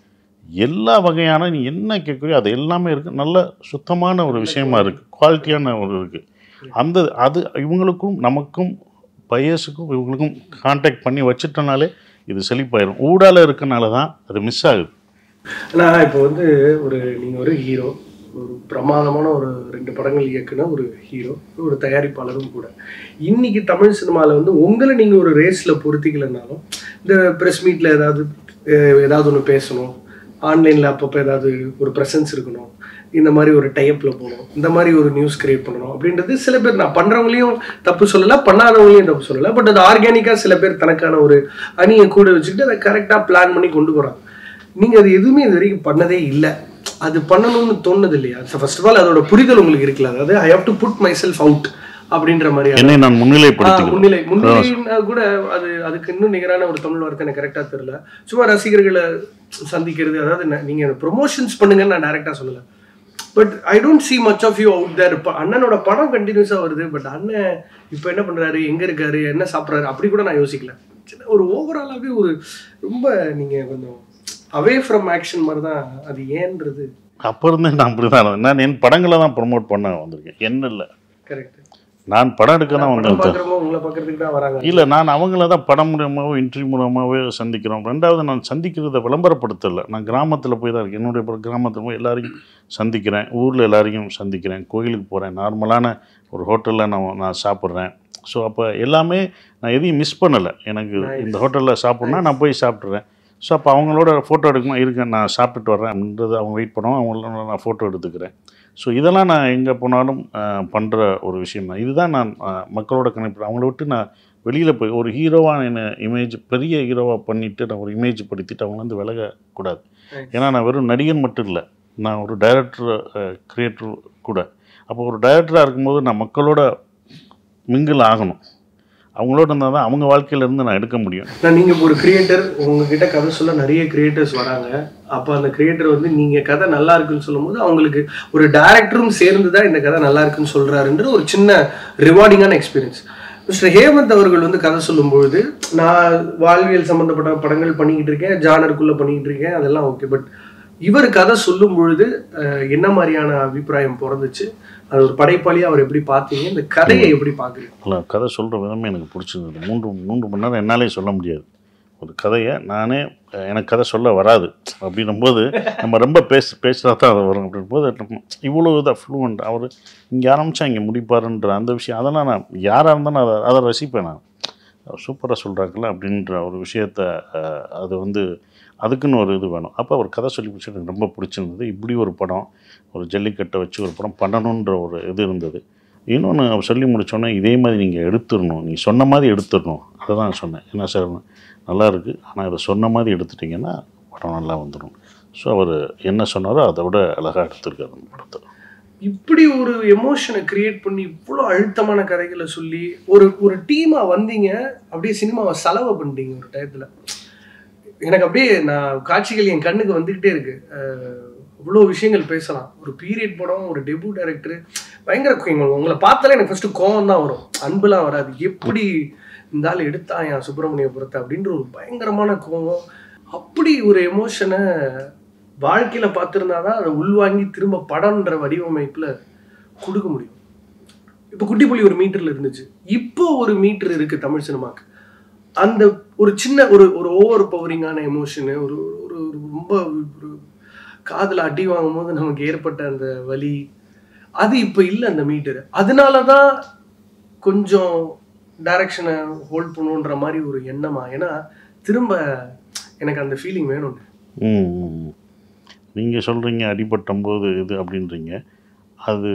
எல்லா வகையான நீ என்ன கேட்குறியோ அது எல்லாமே இருக்குது நல்ல சுத்தமான ஒரு விஷயமா இருக்குது குவாலிட்டியான ஒரு இருக்குது அந்த அது இவங்களுக்கும் நமக்கும் பையர்ஸுக்கும் இவங்களுக்கும் காண்டாக்ட் பண்ணி வச்சுட்டனாலே இது செழிப்பாயிரும் ஊடால இருக்கனால தான் அது மிஸ் ஆகுது ஆனா இப்போ வந்து ஒரு நீங்க ஒரு ஹீரோ ஒரு பிரமாதமான ஒரு ரெண்டு படங்கள் இயக்குன ஒரு ஹீரோ ஒரு தயாரிப்பாளரும் கூட இன்னைக்கு தமிழ் சினிமாவில் வந்து உங்களை நீங்க ஒரு ரேஸ்ல பொருத்திக்கலைனாலும் இந்த ப்ரெஸ் மீட்ல ஏதாவது அஹ், ஏதாவது ஒன்று பேசணும் ஆன்லைனில் அப்பப்போ ஏதாவது ஒரு ப்ரெசன்ஸ் இருக்கணும் இந்த மாதிரி ஒரு டைப்ல போகணும் இந்த மாதிரி ஒரு நியூஸ் கிரியேட் பண்ணணும் அப்படின்றது சில பேர் நான் பண்றவங்களையும் தப்பு சொல்லலை பண்ணாதவங்களையும் தப்பு சொல்லலை பட் அது ஆர்கானிக்காக சில பேர் தனக்கான ஒரு அணியை கூட வச்சுக்கிட்டு அதை கரெக்டாக பிளான் பண்ணி கொண்டு போகிறாங்க நீங்க அது எதுவுமே இது வரைக்கும் பண்ணதே இல்லை அது பண்ணணும்னு தோணுது இல்லையா ஃபர்ஸ்ட் ஆஃப் ஆல் அதோட புரிதல் உங்களுக்கு இருக்குல்ல அதாவது I have to put myself out அப்படின்ற மாதிரி என்னை நான் ஆ, முன்னிலைப்படுத்திக்கிறேன் முன்னிலை முன்னிலைன்னா கூட அது அதுக்கு இன்னும் நிகரான ஒரு தமிழ் வார்த்தை எனக்கு கரெக்டா தெரியல சும்மா ரசிகர்களை சந்திக்கிறது அதாவது ந- நீங்க ப்ரொமோஷன்ஸ் பண்ணுங்கன்னு நான் டைரக்டா சொல்லல but I don't see much of you out there இப்போ அண்ணனோட படம் கண்டினியூஸா வருது பட் அண்ணன் இப்போ என்ன பண்றாரு எங்க இருக்காரு என்ன சாப்பிட்றாரு அப்படி கூட நான் யோசிக்கல சின்ன ஒரு ஓவராலாவே ஒரு ரொம்ப நீங்க கொஞ்சம் அவே ஃப்ரம் ஆக்ஷன் மாதிரி தான் அது ஏன்றது அப்போ இருந்தே நான் அப்படி தான் நான் என் படங்களை தான் ப்ரொமோட் பண்ண வந்திருக்கேன் என்ன இல்லை கரெக்ட் நான் படம் எடுக்க தான் படம் வந்தேன் பாக்குறவங்க உங்களை பாக்குறதுக்கு தான் வராங்க இல்லை நான் அவங்கள தான் படம் மூலியமாகவோ இன்டர்வியூ மூலமாகவே சந்திக்கிறோம் ரெண்டாவது நான் சந்திக்கிறத விளம்பரப்படுத்தலை நான் கிராமத்தில் போய் தான் இருக்கேன் என்னுடைய கிராமத்தில் போய் எல்லாரையும் சந்திக்கிறேன் ஊரில் எல்லாரையும் சந்திக்கிறேன் கோயிலுக்கு போகிறேன் நார்மலான ஒரு ஹோட்டலில் நான் நான் சாப்பிட்றேன் ஸோ அப்போ எல்லாமே நான் எதையும் மிஸ் பண்ணலை எனக்கு இந்த ஹோட்டலில் சாப்பிட்னா நான் போய் சாப்பிட்றேன் ஸோ அப்போ அவங்களோட ஃபோட்டோ எடுக்கணும் இருக்கேன் நான் சாப்பிட்டுட்டு வர்றேன் அப்படின்றது அவங்க வெயிட் பண்ணுவோம் அவங்களோட நான் ஃபோட்டோ எடுத்துக்கிறேன் ஸோ இதெல்லாம் நான் எங்கே போனாலும் பண்ணுற ஒரு விஷயம் தான் இதுதான் நான் அஹ், மக்களோட கனெக்ட் அவங்கள விட்டு நான் வெளியில் போய் ஒரு ஹீரோவாக என்னை இமேஜ் பெரிய ஹீரோவாக பண்ணிவிட்டு நான் ஒரு இமேஜ் படுத்திட்டு அவங்க வந்து விலகக்கூடாது ஏன்னா நான் வெறும் நடிகன் மட்டும் இல்லை நான் ஒரு டைரக்டர் கிரியேட்டர் கூட அப்போ ஒரு டைரக்டராக இருக்கும்போது நான் மக்களோட மிங்கிள் ஆகணும் அவங்களோட இருந்தால் தான் அவங்க வாழ்க்கையிலேருந்து நான் எடுக்க முடியும் நான் நீங்க இப்போ ஒரு கிரியேட்டர் உங்ககிட்ட கதை சொல்ல நிறைய கிரியேட்டர்ஸ் வராங்க அப்ப அந்த கிரியேட்டர் வந்து நீங்க கதை நல்லா இருக்குன்னு சொல்லும்போது அவங்களுக்கு ஒரு டைரக்டரும் சேர்ந்து தான் இந்த கதை நல்லா இருக்குன்னு சொல்றாருன்ற ஒரு சின்ன ரிவார்டிங்கான எக்ஸ்பீரியன்ஸ் மிஸ்டர் ஹேமந்த் அவர்கள் வந்து கதை சொல்லும்பொழுது நான் வாழ்வியல் சம்பந்தப்பட்ட படங்கள் பண்ணிக்கிட்டு இருக்கேன் ஜானருக்குள்ள பண்ணிக்கிட்டு இருக்கேன் அதெல்லாம் ஓகே பட் இவர் கதை சொல்லும் பொழுது அஹ், என்ன மாதிரியான அபிப்பிராயம் பிறந்துச்சு அது ஒரு படைப்பாளியா அவர் எப்படி பார்த்தீங்க இந்த கதையை எப்படி பாக்குறீங்க இல்லை கதை சொல்கிற விதமே எனக்கு பிடிச்சிருந்தது மூன்று மூன்று மணி நேரம் என்னாலே சொல்ல முடியாது ஒரு கதையை நானே அஹ், எனக்கு கதை சொல்ல வராது அப்படின்னும்போது நம்ம ரொம்ப பேச பேசுகிறா தான் அது வரும் அப்படின் போது நம்ம இவ்வளோ இதாக ஃப்ளூவெண்ட் அவர் இங்கே ஆரம்பித்தா இங்கே முடிப்பாருன்ற அந்த விஷயம் அதெல்லாம் நான் யாராக இருந்தாலும் அதை அதை ரசிப்பேன் நான் சூப்பராக சொல்கிறாங்கல்ல அப்படின்ற ஒரு விஷயத்த அஹ், அது வந்து அதுக்குன்னு ஒரு இது வேணும் அப்போ அவர் கதை சொல்லி பிடிச்சி எனக்கு ரொம்ப பிடிச்சிருந்தது இப்படி ஒரு படம் ஒரு ஜல்லிக்கட்டை வச்சு ஒரு படம் பண்ணணுன்ற ஒரு இது இருந்தது இன்னொன்று அவர் சொல்லி முடிச்சோன்னே இதே மாதிரி நீங்கள் எடுத்துடணும் நீ சொன்ன மாதிரி எடுத்துடணும் அதை தான் சொன்னேன் என்ன சார் நல்லா இருக்குது ஆனால் இதை சொன்ன மாதிரி எடுத்துட்டிங்கன்னா படம் நல்லா வந்துடும் ஸோ அவர் என்ன சொன்னாரோ அதை விட அழகாக எடுத்திருக்காரு அந்த படத்தை இப்படி ஒரு எமோஷனை கிரியேட் பண்ணி இவ்வளோ அழுத்தமான கதைகளை சொல்லி ஒரு ஒரு டீமா வந்தீங்க அப்படியே சினிமாவை செலவு பண்ணிட்டீங்க ஒரு டயத்துல எனக்கு அப்படியே நான் காட்சிகள் என் கண்ணுக்கு வந்துக்கிட்டே இருக்கு அஹ் இவ்வளோ விஷயங்கள் பேசலாம் ஒரு பீரியட் படம் ஒரு டெபு டைரக்டர் பயங்கர கோவம். உங்களை பார்த்தாலே எனக்கு ஃபர்ஸ்ட் கோவம் தான் வரும் அன்புலாம் வராது எப்படி இந்த ஆள் எடுத்தா என் சுப்பிரமணியபுரத்தை அப்படின்ற ஒரு பயங்கரமான கோவம் அப்படி ஒரு எமோஷனை வாழ்க்கையில பார்த்துருந்தாதான் அதை உள்வாங்கி திரும்ப படம்ன்ற வடிவமைப்புல கொடுக்க முடியும் இப்போ குட்டிப்புலி ஒரு மீட்டர்ல இருந்துச்சு இப்போ ஒரு மீட்டர் இருக்கு தமிழ் சினிமாக்கு அந்த ஒரு சின்ன ஒரு ஒரு ஓவர் பவரிங்கான எமோஷனு ஒரு ஒரு ஒரு ரொம்ப ஒரு காதுல அடி வாங்கும் போது நமக்கு ஏற்பட்ட அந்த வலி அது இப்போ இல்லை அந்த மீட்டர் அதனால தான் கொஞ்சம் டைரக்ஷனை ஹோல்ட் பண்ணுன்ற மாதிரி ஒரு எண்ணமா ஏன்னா திரும்ப எனக்கு அந்த ஃபீலிங் வேணும் ம் நீங்கள் சொல்கிறீங்க அடிபட்டம்போது இது அப்படின்றீங்க அது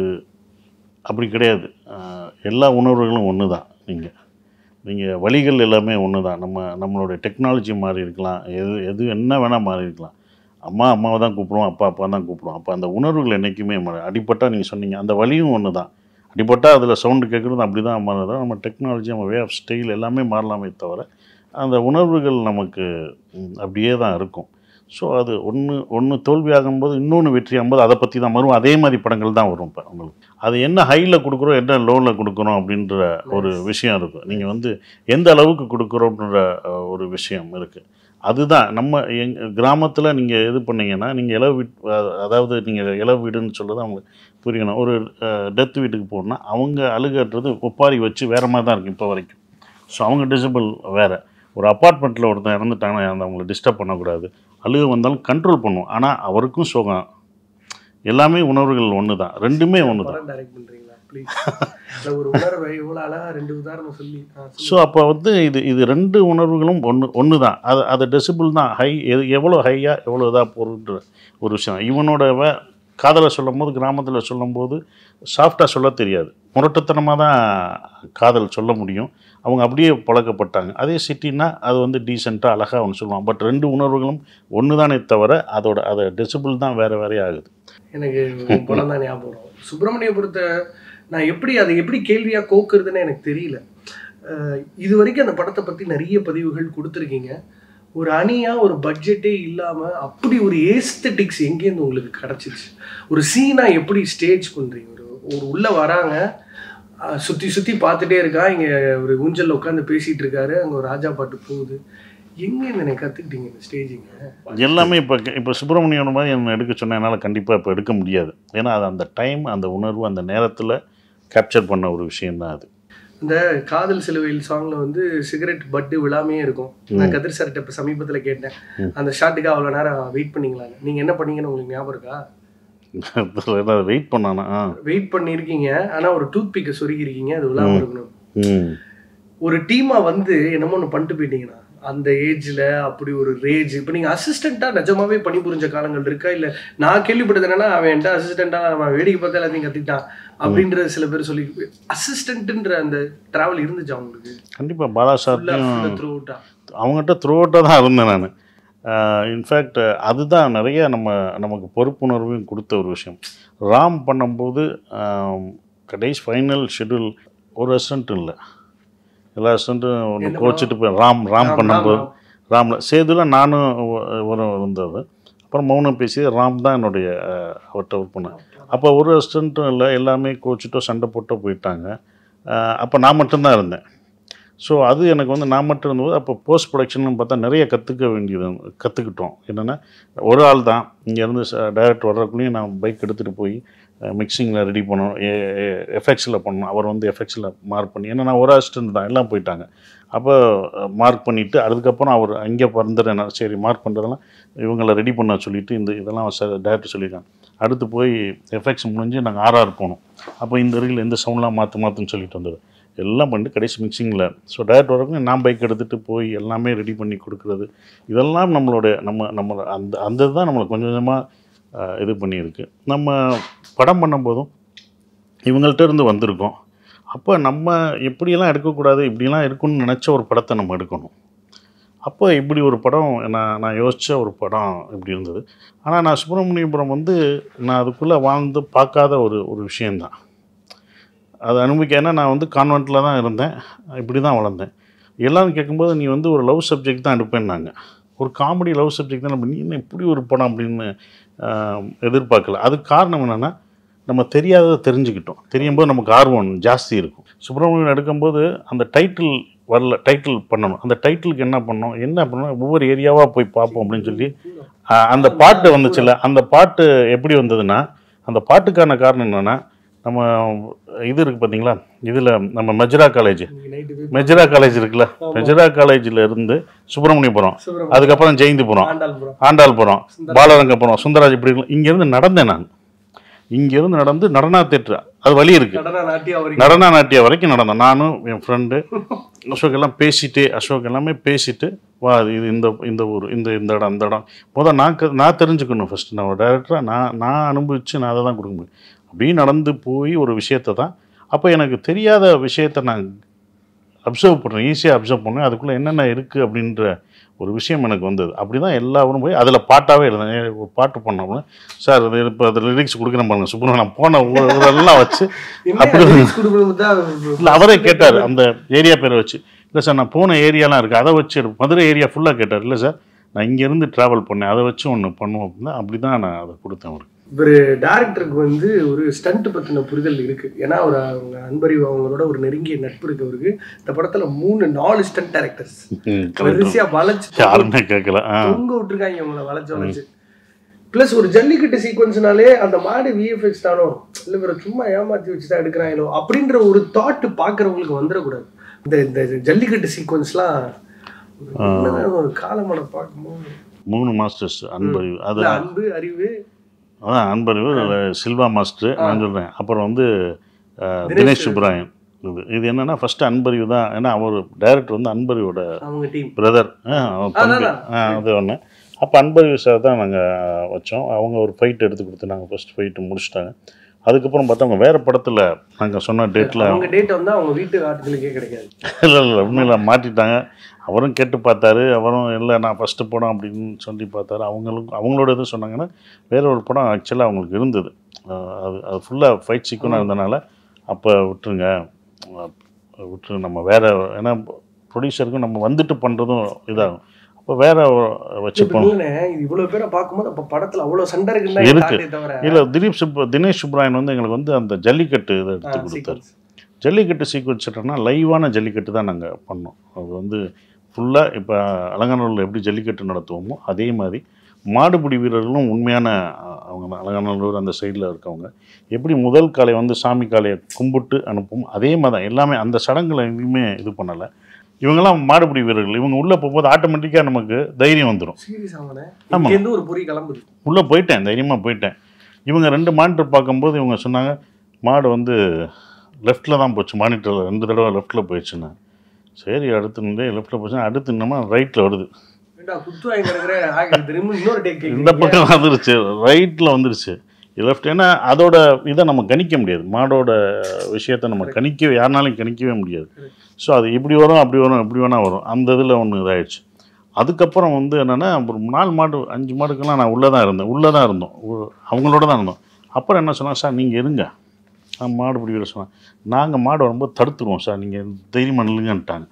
அப்படி கிடையாது ஆஹ் எல்லா உணர்வுகளும் ஒன்று தான் நீங்கள் நீங்கள் வழிகள் எல்லாமே ஒன்று தான் நம்ம நம்மளுடைய டெக்னாலஜி மாறி இருக்கலாம் எது எது என்ன வேணால் மாறி இருக்கலாம் அம்மா அம்மாவை தான் கூப்பிடுவோம் அப்பா அப்பா தான் கூப்பிடுவோம் அப்போ அந்த உணர்வுகள் என்றைக்குமே மாறி அடிபட்டால் நீங்கள் சொன்னீங்க அந்த வலியும் ஒன்று தான் அடிபட்டால் அதில் சவுண்டு கேட்குறது அப்படி தான் மாறுதா நம்ம டெக்னாலஜி நம்ம வே ஆஃப் ஸ்டைல் எல்லாமே மாறலாமே தவிர அந்த உணர்வுகள் நமக்கு ம், அப்படியே தான் இருக்கும் ஸோ அது ஒன்று ஒன்று தோல்வியாகும்போது இன்னொன்று வெற்றி ஆகும்போது அதை பற்றி தான் வரும் அதே மாதிரி படங்கள் தான் வரும் இப்போ உங்களுக்கு அது என்ன ஹையில் கொடுக்குறோம் என்ன லோவில் கொடுக்குறோம் அப்படின்ற ஒரு விஷயம் இருக்கும் நீங்கள் வந்து எந்த அளவுக்கு கொடுக்குறோன்ற அஹ், ஒரு விஷயம் இருக்குது அதுதான் நம்ம எங் கிராமத்தில் நீங்கள் இது பண்ணீங்கன்னா நீங்கள் இளவு வீட் அஹ், அதாவது நீங்கள் இளவு வீடுன்னு சொல்கிறது அவங்களுக்கு புரியணும் ஒரு டெத் வீட்டுக்கு போனால் அவங்க அழுகன்றது ஒப்பாரி வச்சு வேறு மாதிரி தான் இருக்கும் இப்போ வரைக்கும் ஸோ அவங்க டிசபிள் வேறு ஒரு அப்பார்ட்மெண்ட்டில் ஒருத்தன் இறந்துட்டாங்கன்னா அந்த அவங்கள டிஸ்டர்ப் பண்ணக்கூடாது அழுக வந்தாலும் கண்ட்ரோல் பண்ணுவோம் ஆனால் அவருக்கும் சுகம் எல்லாமே உணர்வுகள் ஒன்று தான் ரெண்டுமே ஒன்று தான் படம் டைரக்ட் பண்றீங்களா ப்ளீஸ் இல்ல ஒரு உணர்வை இவ்வளவு அழகா ரெண்டு உதாரணம் சொல்லி ஆ, சொல்லுங்க. ஸோ அப்போ வந்து இது இது ரெண்டு உணர்வுகளும் ஒன்று ஒன்று தான் அது அது டெசிபிள் தான் ஹை எது எவ்வளோ ஹையாக எவ்வளோ இதாக போகுன்ற ஒரு விஷயம் இவனோட வ- காதலை சொல்லும்போது கிராமத்தில் சொல்லும்போது சாஃப்டாக சொல்ல தெரியாது முரட்டுத்தனமாக தான் காதல் சொல்ல முடியும் அவங்க அப்படியே பழக்கப்பட்டாங்க அதே சிட்டினா அது வந்து டீசெண்டாக அழகாக ஒன்று சொல்லுவாங்க பட் ரெண்டு உணர்வுகளும் ஒன்று தானே தவிர அதோட அது டெசிபிள் தான் வேறு வேறே ஆகுது எனக்கு உன் படம் தான் ஞாபகம் வரும். சுப்பிரமணியபுரத்தை நான் எப்படி அதை எப்படி கேள்வியா கோக்குறதுன்னு எனக்கு தெரியல அஹ் இது வரைக்கும் அந்த படத்தை பத்தி நிறைய பதிவுகள் கொடுத்துருக்கீங்க ஒரு அணியா ஒரு பட்ஜெட்டே இல்லாம அப்படி ஒரு ஏஸ்தட்டிக்ஸ் எங்கேருந்து உங்களுக்கு கிடைச்சிச்சு ஒரு சீனா எப்படி ஸ்டேஜ் பண்றீங்க ஒரு ஒரு உள்ள வராங்க அஹ் சுத்தி சுத்தி பார்த்துட்டே இருக்கா இங்க ஒரு ஊஞ்சல்ல உட்காந்து பேசிட்டு இருக்காரு அங்க ஒரு ராஜா பாட்டு போகுது எங்க இருந்து கத்துக்கிட்டீங்க இந்த ஸ்டேஜிங்க எல்லாமே இப்போ இப்போ சுப்பிரமணியன் மாதிரி என்ன எடுக்க சொன்ன என்னால் கண்டிப்பாக இப்போ எடுக்க முடியாது ஏன்னா அது அந்த டைம் அந்த உணர்வு அந்த நேரத்தில் கேப்சர் பண்ண ஒரு விஷயம்தான் அது இந்த காதல் சிலுவையில் சாங்ல வந்து சிகரெட் பட்டு விழாமே இருக்கும் நான் கதிர் சார்கிட்ட இப்போ சமீபத்தில் கேட்டேன் ம். அந்த ஷாட்டுக்கு அவ்வளோ நேரம் வெயிட் பண்ணீங்களான்னு நீங்க என்ன பண்ணீங்கன்னு உங்களுக்கு ஞாபகம் இருக்கா வெயிட் பண்ணானா ஆ வெயிட் பண்ணியிருக்கீங்க ஆனா ஒரு டூத் பிக்கை சொருகிருக்கீங்க அது விழாம இருக்கணும் ம் ஒரு டீமா வந்து என்னமோ ஒன்று பண்ணிட்டு போயிட்டீங்கன்னா அந்த ஏஜ்ல அப்படி ஒரு ரேஜ் இப்போ நீங்க அசிஸ்டண்டா நிஜமாவே பணிபுரிஞ்ச காலங்கள் இருக்கா இல்ல நான் கேள்விப்பட்டது என்னன்னா அவன் என்கிட்ட அசிஸ்டண்டா அவன் வேடிக்கை பார்த்தா எல்லாத்தையும் கத்திட்டான் அப்படின்ற சில பேர் சொல்லி அசிஸ்டன்ட்ன்ற அந்த டிராவல் இருந்துச்சா உங்களுக்கு கண்டிப்பாக பாலா சார்ட்டையும் ஃபுல்லாக த்ரூ அவுட்டா அவங்ககிட்ட த்ரூ அவுட்டாக தான் இருந்தேன் நான் இன்ஃபேக்ட் அதுதான் நிறைய நம்ம நமக்கு பொறுப்புணர்வையும் கொடுத்த ஒரு விஷயம் ராம் பண்ணும்போது ஆம், கடைசி ஃபைனல் ஷெட்யூல் ஒரு அசிஸ்டன்ட் இல்லை எல்லா அசிஸ்டண்ட்டும் ஒன்று என்ன கோச்சிட்டு போய் ராம் ராம் பண்ணும்போது ராமில் சேதுல நானும் ஒ- ஒரு இருந்தது அப்புறம் மௌனம் பேசி ராம் தான் என்னுடைய அஹ், அவர்கிட்ட ஒர்க் பண்ணேன் அப்போ ஒரு அசிஸ்டண்ட்டும் இல்லை எல்லாமே கோச்சிட்டோ சண்டை போட்டோ போயிட்டாங்க அப்போ நான் மட்டும்தான் இருந்தேன் ஸோ அது எனக்கு வந்து நான் மட்டும் இருந்தபோது அப்போ போஸ்ட் ப்ரொடக்ஷன் பார்த்தா நிறைய கற்றுக்க வேண்டியது கற்றுக்கிட்டோம் என்னென்னா ஒரு ஆள் தான் இங்கேருந்து டைரக்ட் வர்றதுக்குள்ளேயும் நான் பைக் எடுத்துகிட்டு போய் மிக்சிங்கில் ரெடி பண்ணணும் எஃபெக்ட்ஸில் பண்ணணும் அவர் வந்து எஃபெக்ட்ஸில் மார்க் பண்ணி ஏன்னா நான் ஒரு அசிஸ்டன்ட் தான் எல்லாம் போயிட்டாங்க அப்போ மார்க் பண்ணிவிட்டு அதுக்கப்புறம் அவர் அங்கே பறந்துடுறேன் சரி மார்க் பண்ணுறதெல்லாம் இவங்களை ரெடி பண்ண சொல்லிவிட்டு இந்த இதெல்லாம் சார் டேரக்டர் சொல்லியிருக்காங்க அடுத்து போய் எஃபெக்ட்ஸ் முடிஞ்சு நாங்கள் ஆர்ஆர் போனோம் அப்போ இந்த அருகில் எந்த சவுண்ட்லாம் மாற்று மாற்றுன்னு சொல்லிட்டு வந்தது எல்லாம் பண்ணிட்டு கடைசி மிக்சிங்கில் ஸோ டேரக்ட் வரைக்கும் நான் பைக் எடுத்துகிட்டு போய் எல்லாமே ரெடி பண்ணி கொடுக்குறது இதெல்லாம் நம்மளோட நம்ம நம்ம அந்த அந்த தான் நம்மளை கொஞ்சம் கொஞ்சமாக இது பண்ணியிருக்கு நம்ம படம் பண்ணும்போதும் இவங்கள்ட்ட இருந்து வந்திருக்கோம் அப்போ நம்ம எப்படியெல்லாம் எடுக்கக்கூடாது இப்படிலாம் இருக்குன்னு நினச்ச ஒரு படத்தை நம்ம எடுக்கணும் அப்போ இப்படி ஒரு படம் நான் நான் யோசித்த ஒரு படம் இப்படி இருந்தது ஆனால் நான் சுப்பிரமணியபுரம் வந்து நான் அதுக்குள்ளே வாழ்ந்து பார்க்காத ஒரு ஒரு விஷயந்தான் அதை அனுபவிக்க ஏன்னா நான் வந்து கான்வெண்ட்டில் தான் இருந்தேன் இப்படி தான் வளர்ந்தேன் எல்லாரும் கேட்கும்போது நீ வந்து ஒரு லவ் சப்ஜெக்ட் தான் எடுப்பேன்னாங்க ஒரு காமெடி லவ் சப்ஜெக்ட் தான் நம்ம நீ என்ன இப்படி ஒரு படம் அப்படின்னு ஆஹ், எதிர்பார்க்கல அதுக்கு காரணம் என்னென்னா நம்ம தெரியாததை தெரிஞ்சுக்கிட்டோம் தெரியும் போது நமக்கு ஆர்வம் ஜாஸ்தி இருக்கும் சுப்பிரமணியன் எடுக்கும்போது அந்த டைட்டில் வரல டைட்டில் பண்ணணும் அந்த டைட்டிலுக்கு என்ன பண்ணோம் என்ன பண்ணணும் ஒவ்வொரு ஏரியாவாக போய் பார்ப்போம் அப்படின்னு சொல்லி ஆஹ், அந்த பாட்டு வந்துச்சுல்ல அந்த பாட்டு எப்படி வந்ததுன்னா அந்த பாட்டுக்கான காரணம் என்னென்னா நம்ம இது இருக்குது பார்த்தீங்களா இதில் நம்ம மெஜரா காலேஜ் இன்னைக்கு நைட்டு போய் மெஜரா காலேஜ் இருக்குல்ல மெஜரா காலேஜில் இருந்து சுப்பிரமணியபுரம் சுப்பிரமணியம் அதுக்கப்புறம் ஜெயந்திபுரம் ஆண்டாள்புரம் ஆண்டாள்புரம் பாலரங்கபுரம் சுந்தராஜ் இப்படி இருக்கு. இங்கேருந்து நடந்தேன் நான் இங்கேருந்து நடந்து நடனா தேட்டர் அது வழி இருக்கு நடன நாட்டியம் அவருக்கு நடன நாட்டியம் வரைக்கும் நடந்தேன் நானும் என் ஃப்ரெண்டு அசோக் எல்லாம் பேசிட்டு அசோக் எல்லாமே பேசிட்டு வா இது இந்த இந்த ஊர் இந்த இந்த இடம் அந்த இடம் முதல் நான் க- நான் தெரிஞ்சுக்கணும் ஃபஸ்ட்டு நான் டேரக்டராக நான் நான் அனுபவித்து நான் அதை தான் கொடுக்க முடியும் அப்படியே நடந்து போய் ஒரு விஷயத்தை தான் அப்போ எனக்கு தெரியாத விஷயத்தை நான் அப்சர்வ் பண்ணுறேன் ஈஸியாக அப்சர்வ் பண்ணேன் அதுக்குள்ளே என்னென்ன இருக்குது அப்படின்ற ஒரு விஷயம் எனக்கு வந்தது அப்படி தான் எல்லாரும் போய் அதில் பாட்டாகவே எழுதேன் ஏ, ஒரு பாட்டு பண்ணோம்னா சார் இது இப்போ அதில் லிரிக்ஸ் கொடுக்குறேன் பாருங்க சுப்பிரமணியம் போன ஊ- இதெல்லாம் வச்சு என்ன அப்படி- lyrics கொடுக்கணும் தான் இல்லை அவரே கேட்டார் அந்த ஏரியா பேரை வச்சு இல்லை சார் நான் போன ஏரியாலாம் இருக்குது அதை வச்சு எடு- மதுரை ஏரியா ஃபுல்லாக கேட்டார் இல்லை சார் நான் இங்கேருந்து ட்ராவல் பண்ணேன் அதை வச்சு ஒன்று பண்ணுவோம் அப்படின்னா அப்படி தான் நான் அதை கொடுத்தேன் அவருக்கு இவர் டேரக்டருக்கு வந்து ஒரு ஸ்டண்ட் பத்தின புரிதல் இருக்கு ஏன்னா அவர் அவங்க அன்பறிவு அவங்களோட ஒரு நெருங்கிய நட்பு இருக்கு அவருக்கு இந்த படத்துல மூணு நாலு ஸ்டண்ட் டேரக்டர்ஸ் ம், correct. வரிசையா வளைச்சு யாருமே கேட்கல ஆ தொங்க விட்டுருக்காங்க உங்களை வளைச்சு வளைச்சு ப்ளஸ் ஒரு ஜல்லிக்கட்டு சீக்வன்ஸ்னாலே அந்த மாடு விஎஃப்எக்ஸ் தானோ இல்லை இவரை சும்மா ஏமாத்தி வச்சு தான் எடுக்கிறாங்களோ அப்படின்ற ஒரு தாட் பார்க்குறவங்களுக்கு வந்துடக்கூடாது இந்த இந்த ஜல்லிக்கட்டு சீக்வன்ஸ்லாம் ஒரு காலமான பார்க்கும்போது மூணு மாஸ்டர்ஸ் அன்பறிவு அது இல்ல, அன்பு அறிவு அதான் அன்பறிவு சில்வா மாஸ்டர் நான் சொல்கிறேன் அப்புறம் வந்து அஹ், தினேஷ் தினேஷ் சுப்ராயன் இது இது என்னன்னா ஃபர்ஸ்ட் அன்பறிவு தான் ஏன்னா அவர் டைரக்டர் வந்து அன்பறிவோட அவங்க டீம் பிரதர் தம்பி அதான். ஆ, அது ஒன்று அப்போ அன்பறிவு சார் தான் நாங்கள் வச்சோம் அவங்க ஒரு ஃபைட் எடுத்து கொடுத்து நாங்கள் ஃபர்ஸ்ட் ஃபைட்டு முடிச்சிட்டாங்க அதுக்கப்புறம் பார்த்தா அவங்க வேறு படத்தில் நாங்கள் சொன்ன டேட்டில் அவங்க டேட் வந்து அவங்க வீட்டு ஆட்களுக்கே கிடைக்காது இல்லை இல்லை உண்மையில் மாட்டிட்டாங்க அவரும் கேட்டு பார்த்தாரு அவரும் இல்லை நான் ஃபஸ்ட்டு படம் அப்படின்னு சொல்லி பார்த்தாரு அவங்களுக்கும் அவங்களோட இது சொன்னாங்கன்னா வேற ஒரு படம் ஆக்சுவலாக அவங்களுக்கு இருந்தது அஹ் அது அது ஃபுல்லாக ஃபைட் சீக்கிரம் இருந்தனால அப்போ விட்டுருங்க அஹ் விட்டுரு நம்ம வேற ஏன்னா ப்ரொடியூசருக்கும் நம்ம வந்துட்டு பண்ணுறதும் இதாகும் அப்போ வேற வச்சுப்போம் இல்லைண்ணே இது இவ்வளவு பேரை பார்க்கும்போது அப்ப படத்துல அவ்வளவு சண்டை இருக்குன்னு இருக்கு. தான் தவிர இல்லை திலீப் சுப் தினேஷ் சுப்ராயன் வந்து எங்களுக்கு வந்து அந்த ஜல்லிக்கட்டு இதை எடுத்து கொடுத்தாரு sequence. ஜல்லிக்கட்டு சீக்வன்ஸ்னா லைவான ஜல்லிக்கட்டு தான் நாங்கள் பண்ணோம் அது வந்து ஃபுல்லாக இப்போ அலங்காநல்லூரில் எப்படி ஜல்லிக்கட்டு நடத்துவோமோ அதே மாதிரி மாடுபிடி வீரர்களும் உண்மையான அஹ், அவங்க தான் அலங்காநல்லூர் அந்த சைடில் இருக்கவங்க எப்படி முதல் காலை வந்து சாமி காளையை கும்பிட்டு அனுப்பும் அதே மாதிரி தான் எல்லாமே அந்த சடங்குல எங்கேயுமே இது பண்ணலை இவங்கெல்லாம் மாடுபிடி வீரர்கள் இவங்க உள்ளே போகும்போது ஆட்டோமேட்டிக்காக நமக்கு தைரியம் வந்துடும் சீரியஸ் ஆமாண்ணே ஆமா. இங்கேருந்து ஒரு பொறி கிளம்புது உள்ளே போயிட்டேன் தைரியமாக போயிட்டேன் இவங்க ரெண்டு மானிட்டர் பார்க்கும்போது இவங்க சொன்னாங்க மாடு வந்து லெஃப்ட்டில் தான் போச்சு மானிட்டரில் ரெண்டு தடவை லெஃப்ட்டில் போயிடுச்சுன்னு சரி அடுத்து நின்று லெஃப்ட்டில் போச்சுன்னா அடுத்து என்னமா ரைட்டில் வருது ஏண்டா குத்து வாங்கி கிடக்குற ஆக திரும்ப இன்னொரு டேக் இந்த பக்கம் வந்துருச்சு ரைட்டில் வந்துருச்சு லெஃப்ட் ஏன்னா அதோட இதை நம்ம கணிக்க முடியாது மாடோட விஷயத்த நம்ம கணிக்க யாருனாலையும் கணிக்கவே முடியாது ஸோ அது இப்படி வரும் அப்படி வரும் எப்படி வேணால் வரும் அந்த இதில் ஒன்று இதாயிடுச்சு அதுக்கப்புறம் வந்து என்னென்னா ஒரு நாலு மாடு அஞ்சு மாடுக்கெல்லாம் நான் உள்ளே தான் இருந்தேன் உள்ளே தான் இருந்தோம் உ- அவங்களோட தான் இருந்தோம் அப்புறம் என்ன சொன்னாங்க சார் நீங்கள் இருங்க நான் மாடு பிடிக்கிற சொன்னேன் நாங்கள் மாடு வரும்போது தடுத்துருவோம் சார் நீங்கள் தைரியமாக நில்லுங்கன்ட்டாங்க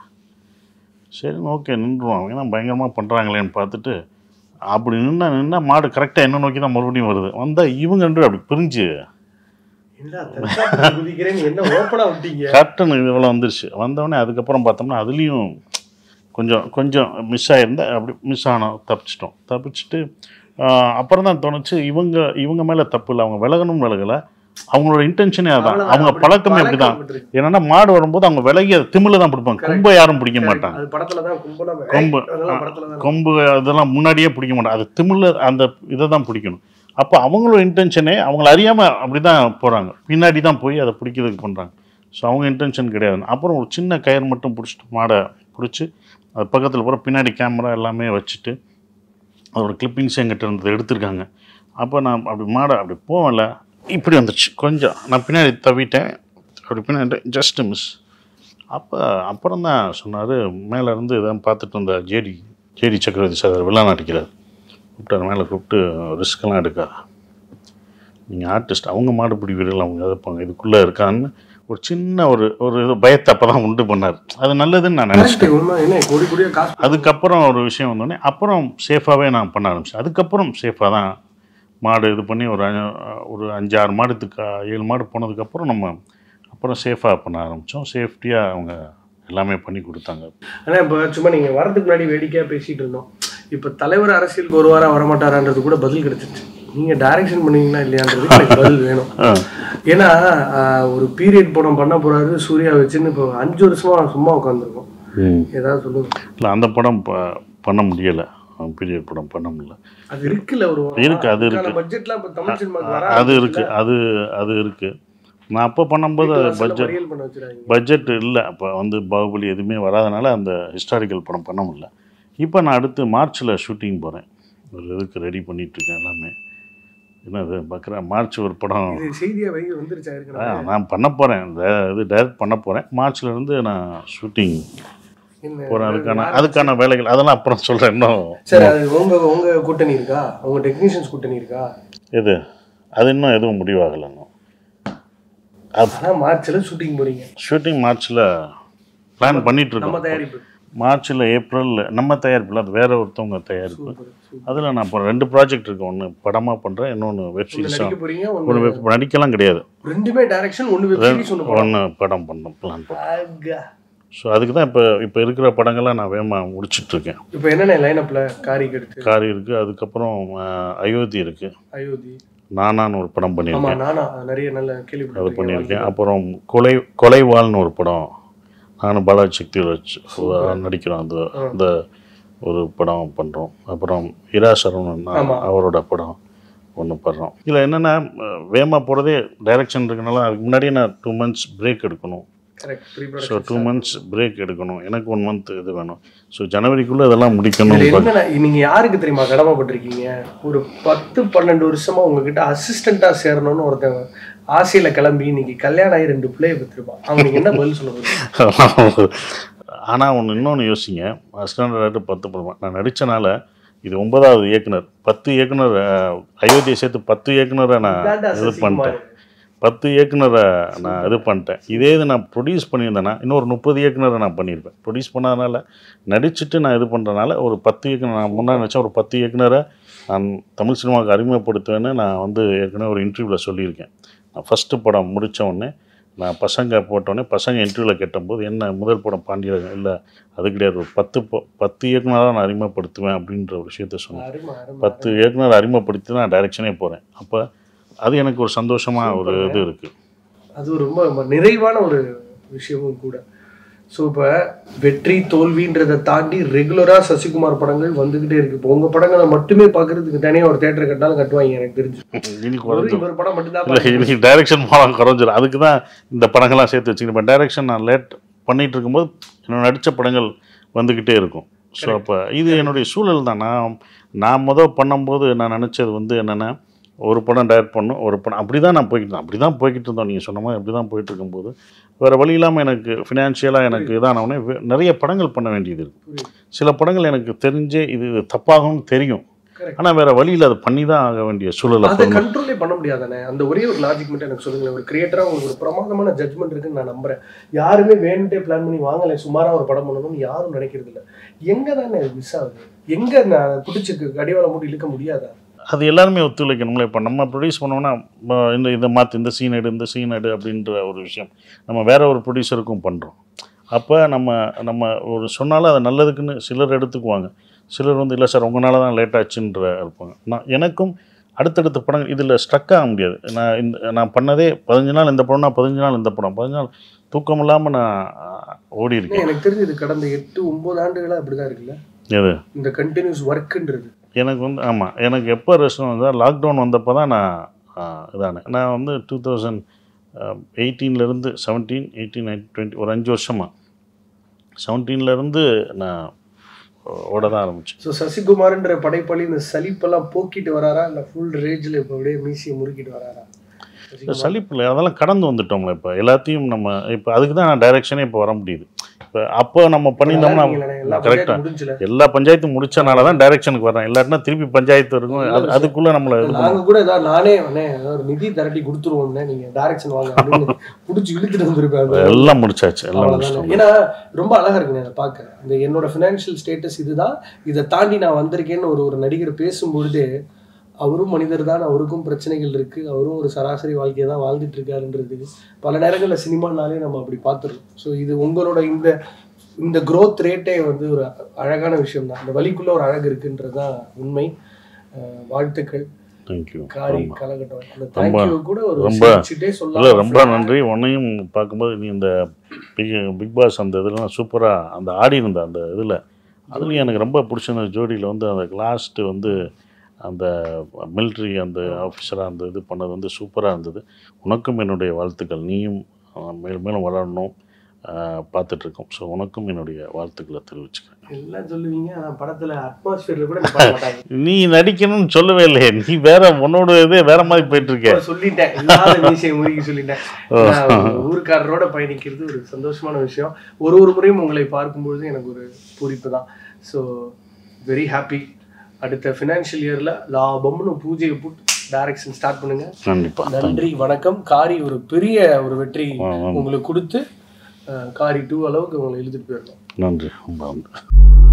சரி ஓகே நின்றுவோம் அவங்க தான் பயங்கரமாக பண்ணுறாங்களேன்னு பார்த்துட்டு அப்படி நின்னா நின்னா மாடு கரெக்டாக என்ன நோக்கி தான் மறுபடியும் வருது வந்தால் இவங்க ரெண்டு அப்படி பிரிஞ்சு என்னடா தற்காப்பு குதிக்கிறேன்னு என்ன ஓப்பனா விட்டீங்க கட்டணு இவ்வளோ வந்துருச்சு வந்தவொடனே அதுக்கப்புறம் பார்த்தோம்னா அதுலேயும் கொஞ்சம் கொஞ்சம் மிஸ் ஆகிருந்தா அப்படி மிஸ் ஆனோம் தப்பிச்சிட்டோம் தப்பிச்சுட்டு ஆஹ், அப்புறம் தான் தோணுச்சு இவங்க இவங்க மேலே தப்பு இல்லை அவங்க விலகணும் விலகலை அவங்களோட இன்டென்ஷனே அதான் அவ்வளவுதான். அவங்க அப்படி பழக்கமே இப்படி தான் பழக்கப்பட்டிருக்கு. என்னன்னா மாடு வரும்போது அவங்க விலகி அதை திமில தான் பிடிப்பாங்க Correct. கொம்பை யாரும் பிடிக்க மாட்டாங்க அது படத்துல தான் கும்பலாம் கொம்பு. அதெல்லாம் படத்துல தான் கொம்பு அதெல்லாம் முன்னாடியே பிடிக்க மாட்டாங்க அது திமில அந்த இதை தான் பிடிக்கணும் அப்போ அவங்களோட இன்டென்ஷனே அவங்கள அறியாமல் அப்படி தான் போகிறாங்க பின்னாடி தான் போய் அதை பிடிக்கிறதுக்கு பண்ணுறாங்க ஸோ அவங்க இன்டென்ஷன் கிடையாது அப்புறம் ஒரு சின்ன கயிறு மட்டும் பிடிச்சிட்டு மாடை பிடிச்சி அது பக்கத்தில் போகிற பின்னாடி கேமரா எல்லாமே வச்சுட்டு அதோட கிளிப்பிங்ஸ் எங்கிட்ட இருந்தது எடுத்திருக்காங்க அப்போ நான் அப்படி மாடை அப்படி போகல இப்படி வந்துச்சு கொஞ்சம் நான் பின்னாடி தவிட்டேன் அப்படி பின்னாடி ஜஸ்ட் மிஸ் அப்போ அப்புறம் தான் சொன்னார் மேலே இருந்து இதான் பார்த்துட்டு வந்த JD JD Chakravarthy sir villain நடிக்கிறார் கூப்பிட்டாரு மேலே கூப்பிட்டு ரிஸ்க்கெல்லாம் எடுக்காத நீங்கள் ஆர்டிஸ்ட் அவங்க மாடுபிடி வீரர்கள் அவங்க இருப்பாங்க இதுக்குள்ளே இருக்கான்னு ஒரு சின்ன ஒரு ஒரு இது பயத்தை அப்போ தான் உண்டு பண்ணார் அது நல்லதுன்னு நான் நினச்சேன் Correct. உண்மை என்ன கோடி கோடியா காசு அதுக்கப்புறம் ஒரு விஷயம் வந்தோடனே அப்புறம் சேஃபாகவே நான் பண்ண ஆரம்பிச்சேன் அதுக்கப்புறம் சேஃபாக தான் மாடு இது பண்ணி ஒரு அஞ்சு- ஒரு அஞ்சு ஆறு மாடுத்துக்கு ஏழு மாடு போனதுக்கப்புறம் நம்ம அப்புறம் சேஃபாக பண்ண ஆரம்பித்தோம் சேஃப்டியாக அவங்க எல்லாமே பண்ணி கொடுத்தாங்க ஆனா இப்ப சும்மா நீங்க வரதுக்கு முன்னாடி வேடிக்கையா பேசிட்டு இருந்தோம் இப்ப தலைவர் அரசியலுக்கு ஒரு வாரம் வரமாட்டாரான்றது கூட பதில் கிடைச்சிருச்சு நீங்க டைரக்ஷன் பண்ணீங்களா இல்லையான்றதுக்கு எனக்கு பதில் வேணும் ஆ. ஏன்னா ஆஹ், ஒரு பீரியட் படம் பண்ண போறாரு சூர்யா வச்சுன்னு இப்போ அஞ்சு வருஷமா சும்மா உட்காந்துருக்கோம் ஏதாவது சொல்லுங்க இல்லை அந்த படம் ப பண்ண முடியலை பீரியட் படம் பண்ண முடியல அது இருக்குல்ல ஒரு இருக்கு, அது இருக்கு. பட்ஜெட்லாம் இப்ப தமிழ் சினிமாக்கு வர அது இருக்குது அது அது இருக்குது நான் அப்போ பண்ணும்போது பட்ஜெட் வரியல் பண்ண வச்சிருக்காங்க பட்ஜெட் இல்லை அப்போ வந்து பாகுபலி எதுவுமே வராதனால அந்த ஹிஸ்டாரிக்கல் படம் பண்ண முடியல இப்போ நான் அடுத்து மார்ச்சில் ஷூட்டிங் போகிறேன் ஒரு இதுக்கு ரெடி பண்ணிகிட்ருக்கேன் எல்லாமே என்னது பார்க்குறேன் மார்ச் ஒரு படம் இது செய்தியா வெளியே வந்துருச்சா ஆ, இருக்கு நான் பண்ண போகிறேன் இது டைரக்ட் பண்ண போகிறேன் மார்ச்ல இருந்து நான் ஷூட்டிங் போகிறேன் அதுக்கான அதுக்கான வேலைகள் அதெல்லாம் அப்புறம் சொல்கிறேன் இன்னும் சரி அது உங்க உங்க கூட்டணி இருக்கா உங்க டெக்னீஷியன்ஸ் கூட்டணி இருக்கா இது அது இன்னும் எதுவும் முடிவாகலை இன்னும் ஆனா மார்ச்ல ஷூட்டிங் போறீங்க ஷூட்டிங் மார்ச்சில் பிளான் பண்ணிகிட்ருக்கோம் நம்ம தயாரிப்பு மார்ச்சில் ஏப்ரல் நம்ம தயாரிப்பில் அது வேற ஒருத்தவங்க தயாரிப்பு சூப்பர் சூப்பர் அதில் நான் இப்போ ரெண்டு ப்ராஜெக்ட் இருக்கு ஒன்று படமாக பண்ணுறேன் இன்னொன்று வெப் ஒண்ணு சீரிஸாக நடிக்க போறீங்க ஒரு ஒண்ணு வெப் நடிக்கலாம் கிடையாது ரெண்டுமே டைரக்ஷன் ஒன்னு வெப் சீரிஸ் ஒன்னு படம் ஒன்று படம் பண்ணோம் பிளான் பண்ணோம் ஆகா. ஸோ அதுக்கு தான் இப்போ இப்போ இருக்கிற படங்களை நான் வேகமாக முடிச்சிட்ருக்கேன் இப்போ என்னென்ன லைனப்ல காரிக்கு எடுத்து காரி இருக்குது அதுக்கப்புறம் அஹ், அயோத்தி இருக்குது அயோத்தி நானான்னு ஒரு படம் ஆமா பண்ணியிருக்கேன் நானா நிறைய நல்ல அது கேள்விப்பட்டிருக்கேன் பண்ணியிருக்கேன் அப்புறம் கொலை கொலைவாள்னு ஒரு படம் நானும் பாலாஜி சக்தி வச்சு நடிக்கிறோம் அந்த அந்த ஒரு படம் பண்ணுறோம் அப்புறம் இரா சரவணன் ஆமா. அவரோட படம் ஒன்று பண்ணுறோம் இதில் என்னென்னா வேகமாக போகிறதே டைரக்ஷன் இருக்கனால அதுக்கு முன்னாடியே நான் டூ மந்த்ஸ் பிரேக் எடுக்கணும் correct free so two months break எடுக்கணும் எனக்கு ஒன் மந்த் இது வேணும் ஸோ ஜனவரிக்குள்ளே இதெல்லாம் முடிக்கணும் என்ன நீங்க யாருக்கு தெரியுமா கடமைப்பட்டிருக்கீங்க ஒரு பத்து பன்னெண்டு வருஷமா உங்ககிட்ட அசிஸ்டண்டா சேரணும்னு ஒருத்தவங்க ஆசையில கிளம்பி இன்னைக்கு கல்யாணம் ஆகி ரெண்டு பிள்ளைய பெற்றிருப்பான் அவங்க நீங்க என்ன பதில் சொல்ல போறீங்க ஆனால் ஒன்று இன்னொன்று யோசிங்க அசிஸ்டன்ட் பத்து படம் நான் நடித்தனால இது ஒன்பதாவது இயக்குனர் பத்து இயக்குனர் அஹ், அயோத்தியை சேர்த்து பத்து இயக்குனரை நான் இதாண்டா இது சசிகுமார். பண்ணிட்டேன் பத்து இயக்குனரை நான் இது பண்ணிட்டேன் இதே இது நான் ப்ரொடியூஸ் பண்ணியிருந்தேன்னா இன்னொரு முப்பது இயக்குனரை நான் பண்ணியிருப்பேன் ப்ரொடியூஸ் பண்ணாதனால நடிச்சுட்டு நான் இது பண்ணுறதுனால ஒரு பத்து இயக்குனர் நான் முன்னாடி நினச்சா ஒரு பத்து இயக்குனரை நான் தமிழ் சினிமாவுக்கு அறிமுகப்படுத்துவேன்னு நான் வந்து ஏற்கனவே ஒரு இன்டர்வியூவில் சொல்லியிருக்கேன் நான் ஃபஸ்ட்டு படம் முடிச்ச உடனே நான் பசங்க போட்டோடனே பசங்க இன்டர்வியூவில் கேட்டபோது என்ன முதல் படம் பாண்டியன் இல்லை அது கிடையாது ஒரு பத்து ப- பத்து இயக்குனராக நான் அறிமுகப்படுத்துவேன் அப்படின்ற ஒரு விஷயத்த சொன்னேன் அருமை அருமை பத்து இயக்குனர் அறிமுகப்படுத்தி நான் டைரக்ஷனே போகிறேன் அப்போ அது எனக்கு ஒரு சந்தோஷமாக ஒரு இது இருக்குது அது ஒரு ரொம்ப ரொம்ப நிறைவான ஒரு விஷயமும் கூட ஸோ இப்போ வெற்றி தோல்வின்றதை தாண்டி ரெகுலராக சசிகுமார் படங்கள் வந்துகிட்டே இருக்கு இப்போ உங்க படங்களை மட்டுமே பார்க்கறதுக்கு தனியாக ஒரு தேட்டர் கட்டினாலும் கட்டுவாங்க எனக்கு தெரிஞ்சு இன்னைக்கு ஒரு குறைஞ்சி இவர் படம் மட்டும்தான் இல்லை இன்னைக்கு டைரக்ஷன் மூலம் குறைஞ்சிடும் அதுக்கு தான் இந்த படங்கள்லாம் சேர்த்து வச்சுக்கணும் இப்போ டைரக்ஷன் நான் லேட் பண்ணிட்டு இருக்கும்போது என்னோட நடித்த படங்கள் வந்துக்கிட்டே இருக்கும் ஸோ அப்போ இது என்னுடைய சூழல் தான் நான் நான் முதல் பண்ணும்போது நான் நினச்சது வந்து என்னென்னா ஒரு படம் டைரக்ட் பண்ணும் ஒரு படம் அப்படி தான் நான் போய்கிட்டு அப்படி தான் போய்கிட்டு இருந்தோம் நீங்கள் சொன்ன மாதிரி அப்படி தான் போயிட்டு இருக்கும்போது வேறு வழி இல்லாமல் எனக்கு ஃபினான்ஷியலாக எனக்கு இதானவுடனே வே- நிறைய படங்கள் பண்ண வேண்டியது இருக்குது புரியுது. சில படங்கள் எனக்கு தெரிஞ்சே இது தப்பாகும்னு தெரியும் Correct. ஆனால் வேறு வழியில் அதை பண்ணி தான் ஆக வேண்டிய சூழல் அதை அப்போ கண்ட்ரோலே பண்ண முடியாதானே அந்த ஒரே ஒரு லாஜிக் மட்டும் எனக்கு சொல்லுங்க ஒரு கிரியேட்டரா உங்களுக்கு ஒரு பிரமாதமான ஜட்மெண்ட் இருக்குன்னு நான் நம்புறேன் யாருமே வேணுட்டே பிளான் பண்ணி வாங்கலை சுமாரா ஒரு படம் பண்ணணும்னு யாரும் நினைக்கிறது இல்ல எங்க தானே மிஸ் ஆகுது எங்க நான் பிடிச்சி கடிவாளம் மூடி இழுக்க முடியாதா அது எல்லாருமே ஒத்துழைக்கணும்ல இப்போ நம்ம ப்ரொடியூஸ் பண்ணோம்னா ம, இந்த இதை மாற்றி இந்த சீன் எடு இந்த சீன் எடு அப்படின்ற ஒரு விஷயம் நம்ம வேற ஒரு ப்ரொடியூசருக்கும் பண்ணுறோம் அப்போ நம்ம நம்ம ஒரு சொன்னாலும் அதை நல்லதுக்குன்னு சிலர் எடுத்துக்குவாங்க சிலர் வந்து இல்லை சார் உங்களால தான் லேட் ஆச்சுன்ற இருப்பாங்க நான் எனக்கும் அடுத்தடுத்த படங்கள் இதில் ஸ்ட்ரக் ஆக முடியாது நான் இந்த நான் பண்ணதே பதினஞ்சு நாள் இந்த படம்னா பதினஞ்சு நாள் இந்த படம் பதினஞ்சு நாள் தூக்கம் இல்லாமல் நான் ஓடி ஏன்னா, இருக்கேன் எனக்கு தெரிஞ்சு இது கடந்த எட்டு ஒன்பது ஆண்டுகளா அப்படிதான் இருக்குல்ல எது இந்த கண்டினியூஸ் ஒர்க்குன்றது எனக்கு வந்து ஆமாம் எனக்கு எப்போ ரெஸ்ட் வந்தால் லாக்டவுன் வந்தப்போ தான் நான் ஆ, இதானேன் நான் வந்து டூ தௌசண்ட் எயிட்டீன்லேருந்து செவன்டீன் எயிட்டீன் நைன்டீன் டுவெண்ட்டி ஒரு அஞ்சு வருஷமாக செவன்டீன்லேருந்து நான் ஓட தான் ஆரம்பித்தேன் ஸோ சசிகுமார்ன்ற படைப்பாளி இந்த சலிப்பெல்லாம் போக்கிட்டு வராரா இல்லை ஃபுல் ரேஜில் இப்போ அப்படியே மீசியை முறுக்கிட்டு வராரா சசிகுமார். சலிப்பில் அதெல்லாம் கடந்து வந்துட்டோம்ல இப்போ எல்லாத்தையும் நம்ம இப்போ அதுக்கு தான் நான் டைரக்ஷனே இப்போ வர முடியுது இப்போ அப்போ நம்ம பண்ணியிருந்தோம்னா நல்லா இருக்கீங்களே, எல்லா கரெக்டாக பஞ்சாயத்து முடிஞ்சுல எல்லா பஞ்சாயத்தும் முடிச்சனால தான் டைரக்ஷனுக்கு வரேன் இல்லாட்டினா திருப்பி பஞ்சாயத்து இருக்கும் அது அதுக்குள்ளே நம்மளை இது பண்ண- நாங்க கூட ஏதாவது நானே அண்ணே ஏதாவது ஒரு நிதி திரட்டி கொடுத்துருவோம்னே நீங்க டைரக்ஷன் வாங்க அப்படின்னு புடிச்சு இழுத்துட்டு வந்திருப்பேன் அந்த எல்லாம் முடிச்சாச்சு எல்லாம் அவ்வளவுதானே. முடிச்சிட்டோம் ஏன்னா ரொம்ப அழகா இருக்குங்க அதை பார்க்க இந்த என்னோட ஃபினான்ஷியல் ஸ்டேட்டஸ் இதுதான் இதை தாண்டி நான் வந்திருக்கேன்னு ஒரு ஒரு நடிகர் பேசும்பொழுது அவரும் மனிதர் தான் அவருக்கும் பிரச்சனைகள் இருக்கு அவரும் ஒரு சராசரி வாழ்க்கையை தான் வாழ்ந்துட்டு இருக்காருன்றதுக்கு பல நேரங்களில் சினிமானாலே நம்ம அப்படி பார்த்துருக்கோம் ஸோ இது உங்களோட இந்த இந்த growth ரேட்டே வந்து ஒரு அழகான விஷயம் தான் அந்த வழிக்குள்ள ஒரு அழகு இருக்குன்றது தான் உண்மை அஹ் வாழ்த்துக்கள் தேங்க்யூ காரி ரொம்ப காலகட்டம் அந்த தேங்க்யூ கூட ஒரு ரொம்ப- சிரிச்சுட்டே இல்லை சொல்லலாம் ரொம்ப நன்றி உன்னையும் பார்க்கும்போது நீ இந்த பிக் பிக் பாஸ் அந்த இதெல்லாம் சூப்பராக அந்த ஆடி இருந்த அந்த இதில் அதுலேயும் எனக்கு ரொம்ப பிடிச்சிருந்த ஜோடியில் வந்து அந்த லாஸ்ட்டு வந்து அந்த மிலிட்ரி அந்த ஆஃபீஸராக அந்த இது பண்ணது வந்து சூப்பராக இருந்தது உனக்கும் என்னுடைய வாழ்த்துக்கள் நீயும் அஹ், மேலும் மேலும் வளரணும் அஹ், பார்த்துட்ருக்கோம் ஸோ உனக்கும் என்னுடைய வாழ்த்துக்களை தெரிவிச்சுக்கிறேன் எல்லாம் சொல்லுவீங்க ஆனா படத்துல அட்மாஸ்பியர்ல கூட நிப்பாட்ட மாட்டாங்க நீ நடிக்கணும்னு சொல்லவே இல்லையே நீ வேற உன்னோட இதே வேற மாதிரி போயிட்டு இருக்க இப்ப சொல்லிட்டேன் இல்லாத மீசையை முறுக்கி சொல்லிட்டேன் நான் ஒரு ஊர்க்காரரோட பயணிக்கிறது ஒரு சந்தோஷமான விஷயம் ஒரு ஒரு முறையும் உங்களை பார்க்கும்பொழுது எனக்கு ஒரு பூரிப்பு தான் ஸோ வெரி ஹாப்பி அடுத்த ஃபினான்ஷியல் இயர்ல லாபம்னு பூஜையை போட்டு டைரக்ஷன் ஸ்டார்ட் பண்ணுங்க கண்டிப்பாக நன்றி வணக்கம் காரி ஒரு பெரிய ஒரு வெற்றி ஆ, ஆ. உங்களுக்கு கொடுத்து அஹ், காரி டூ அளவுக்கு உங்களை இழுத்துட்டு போயிடணும் நன்றி ரொம்ப நன்றி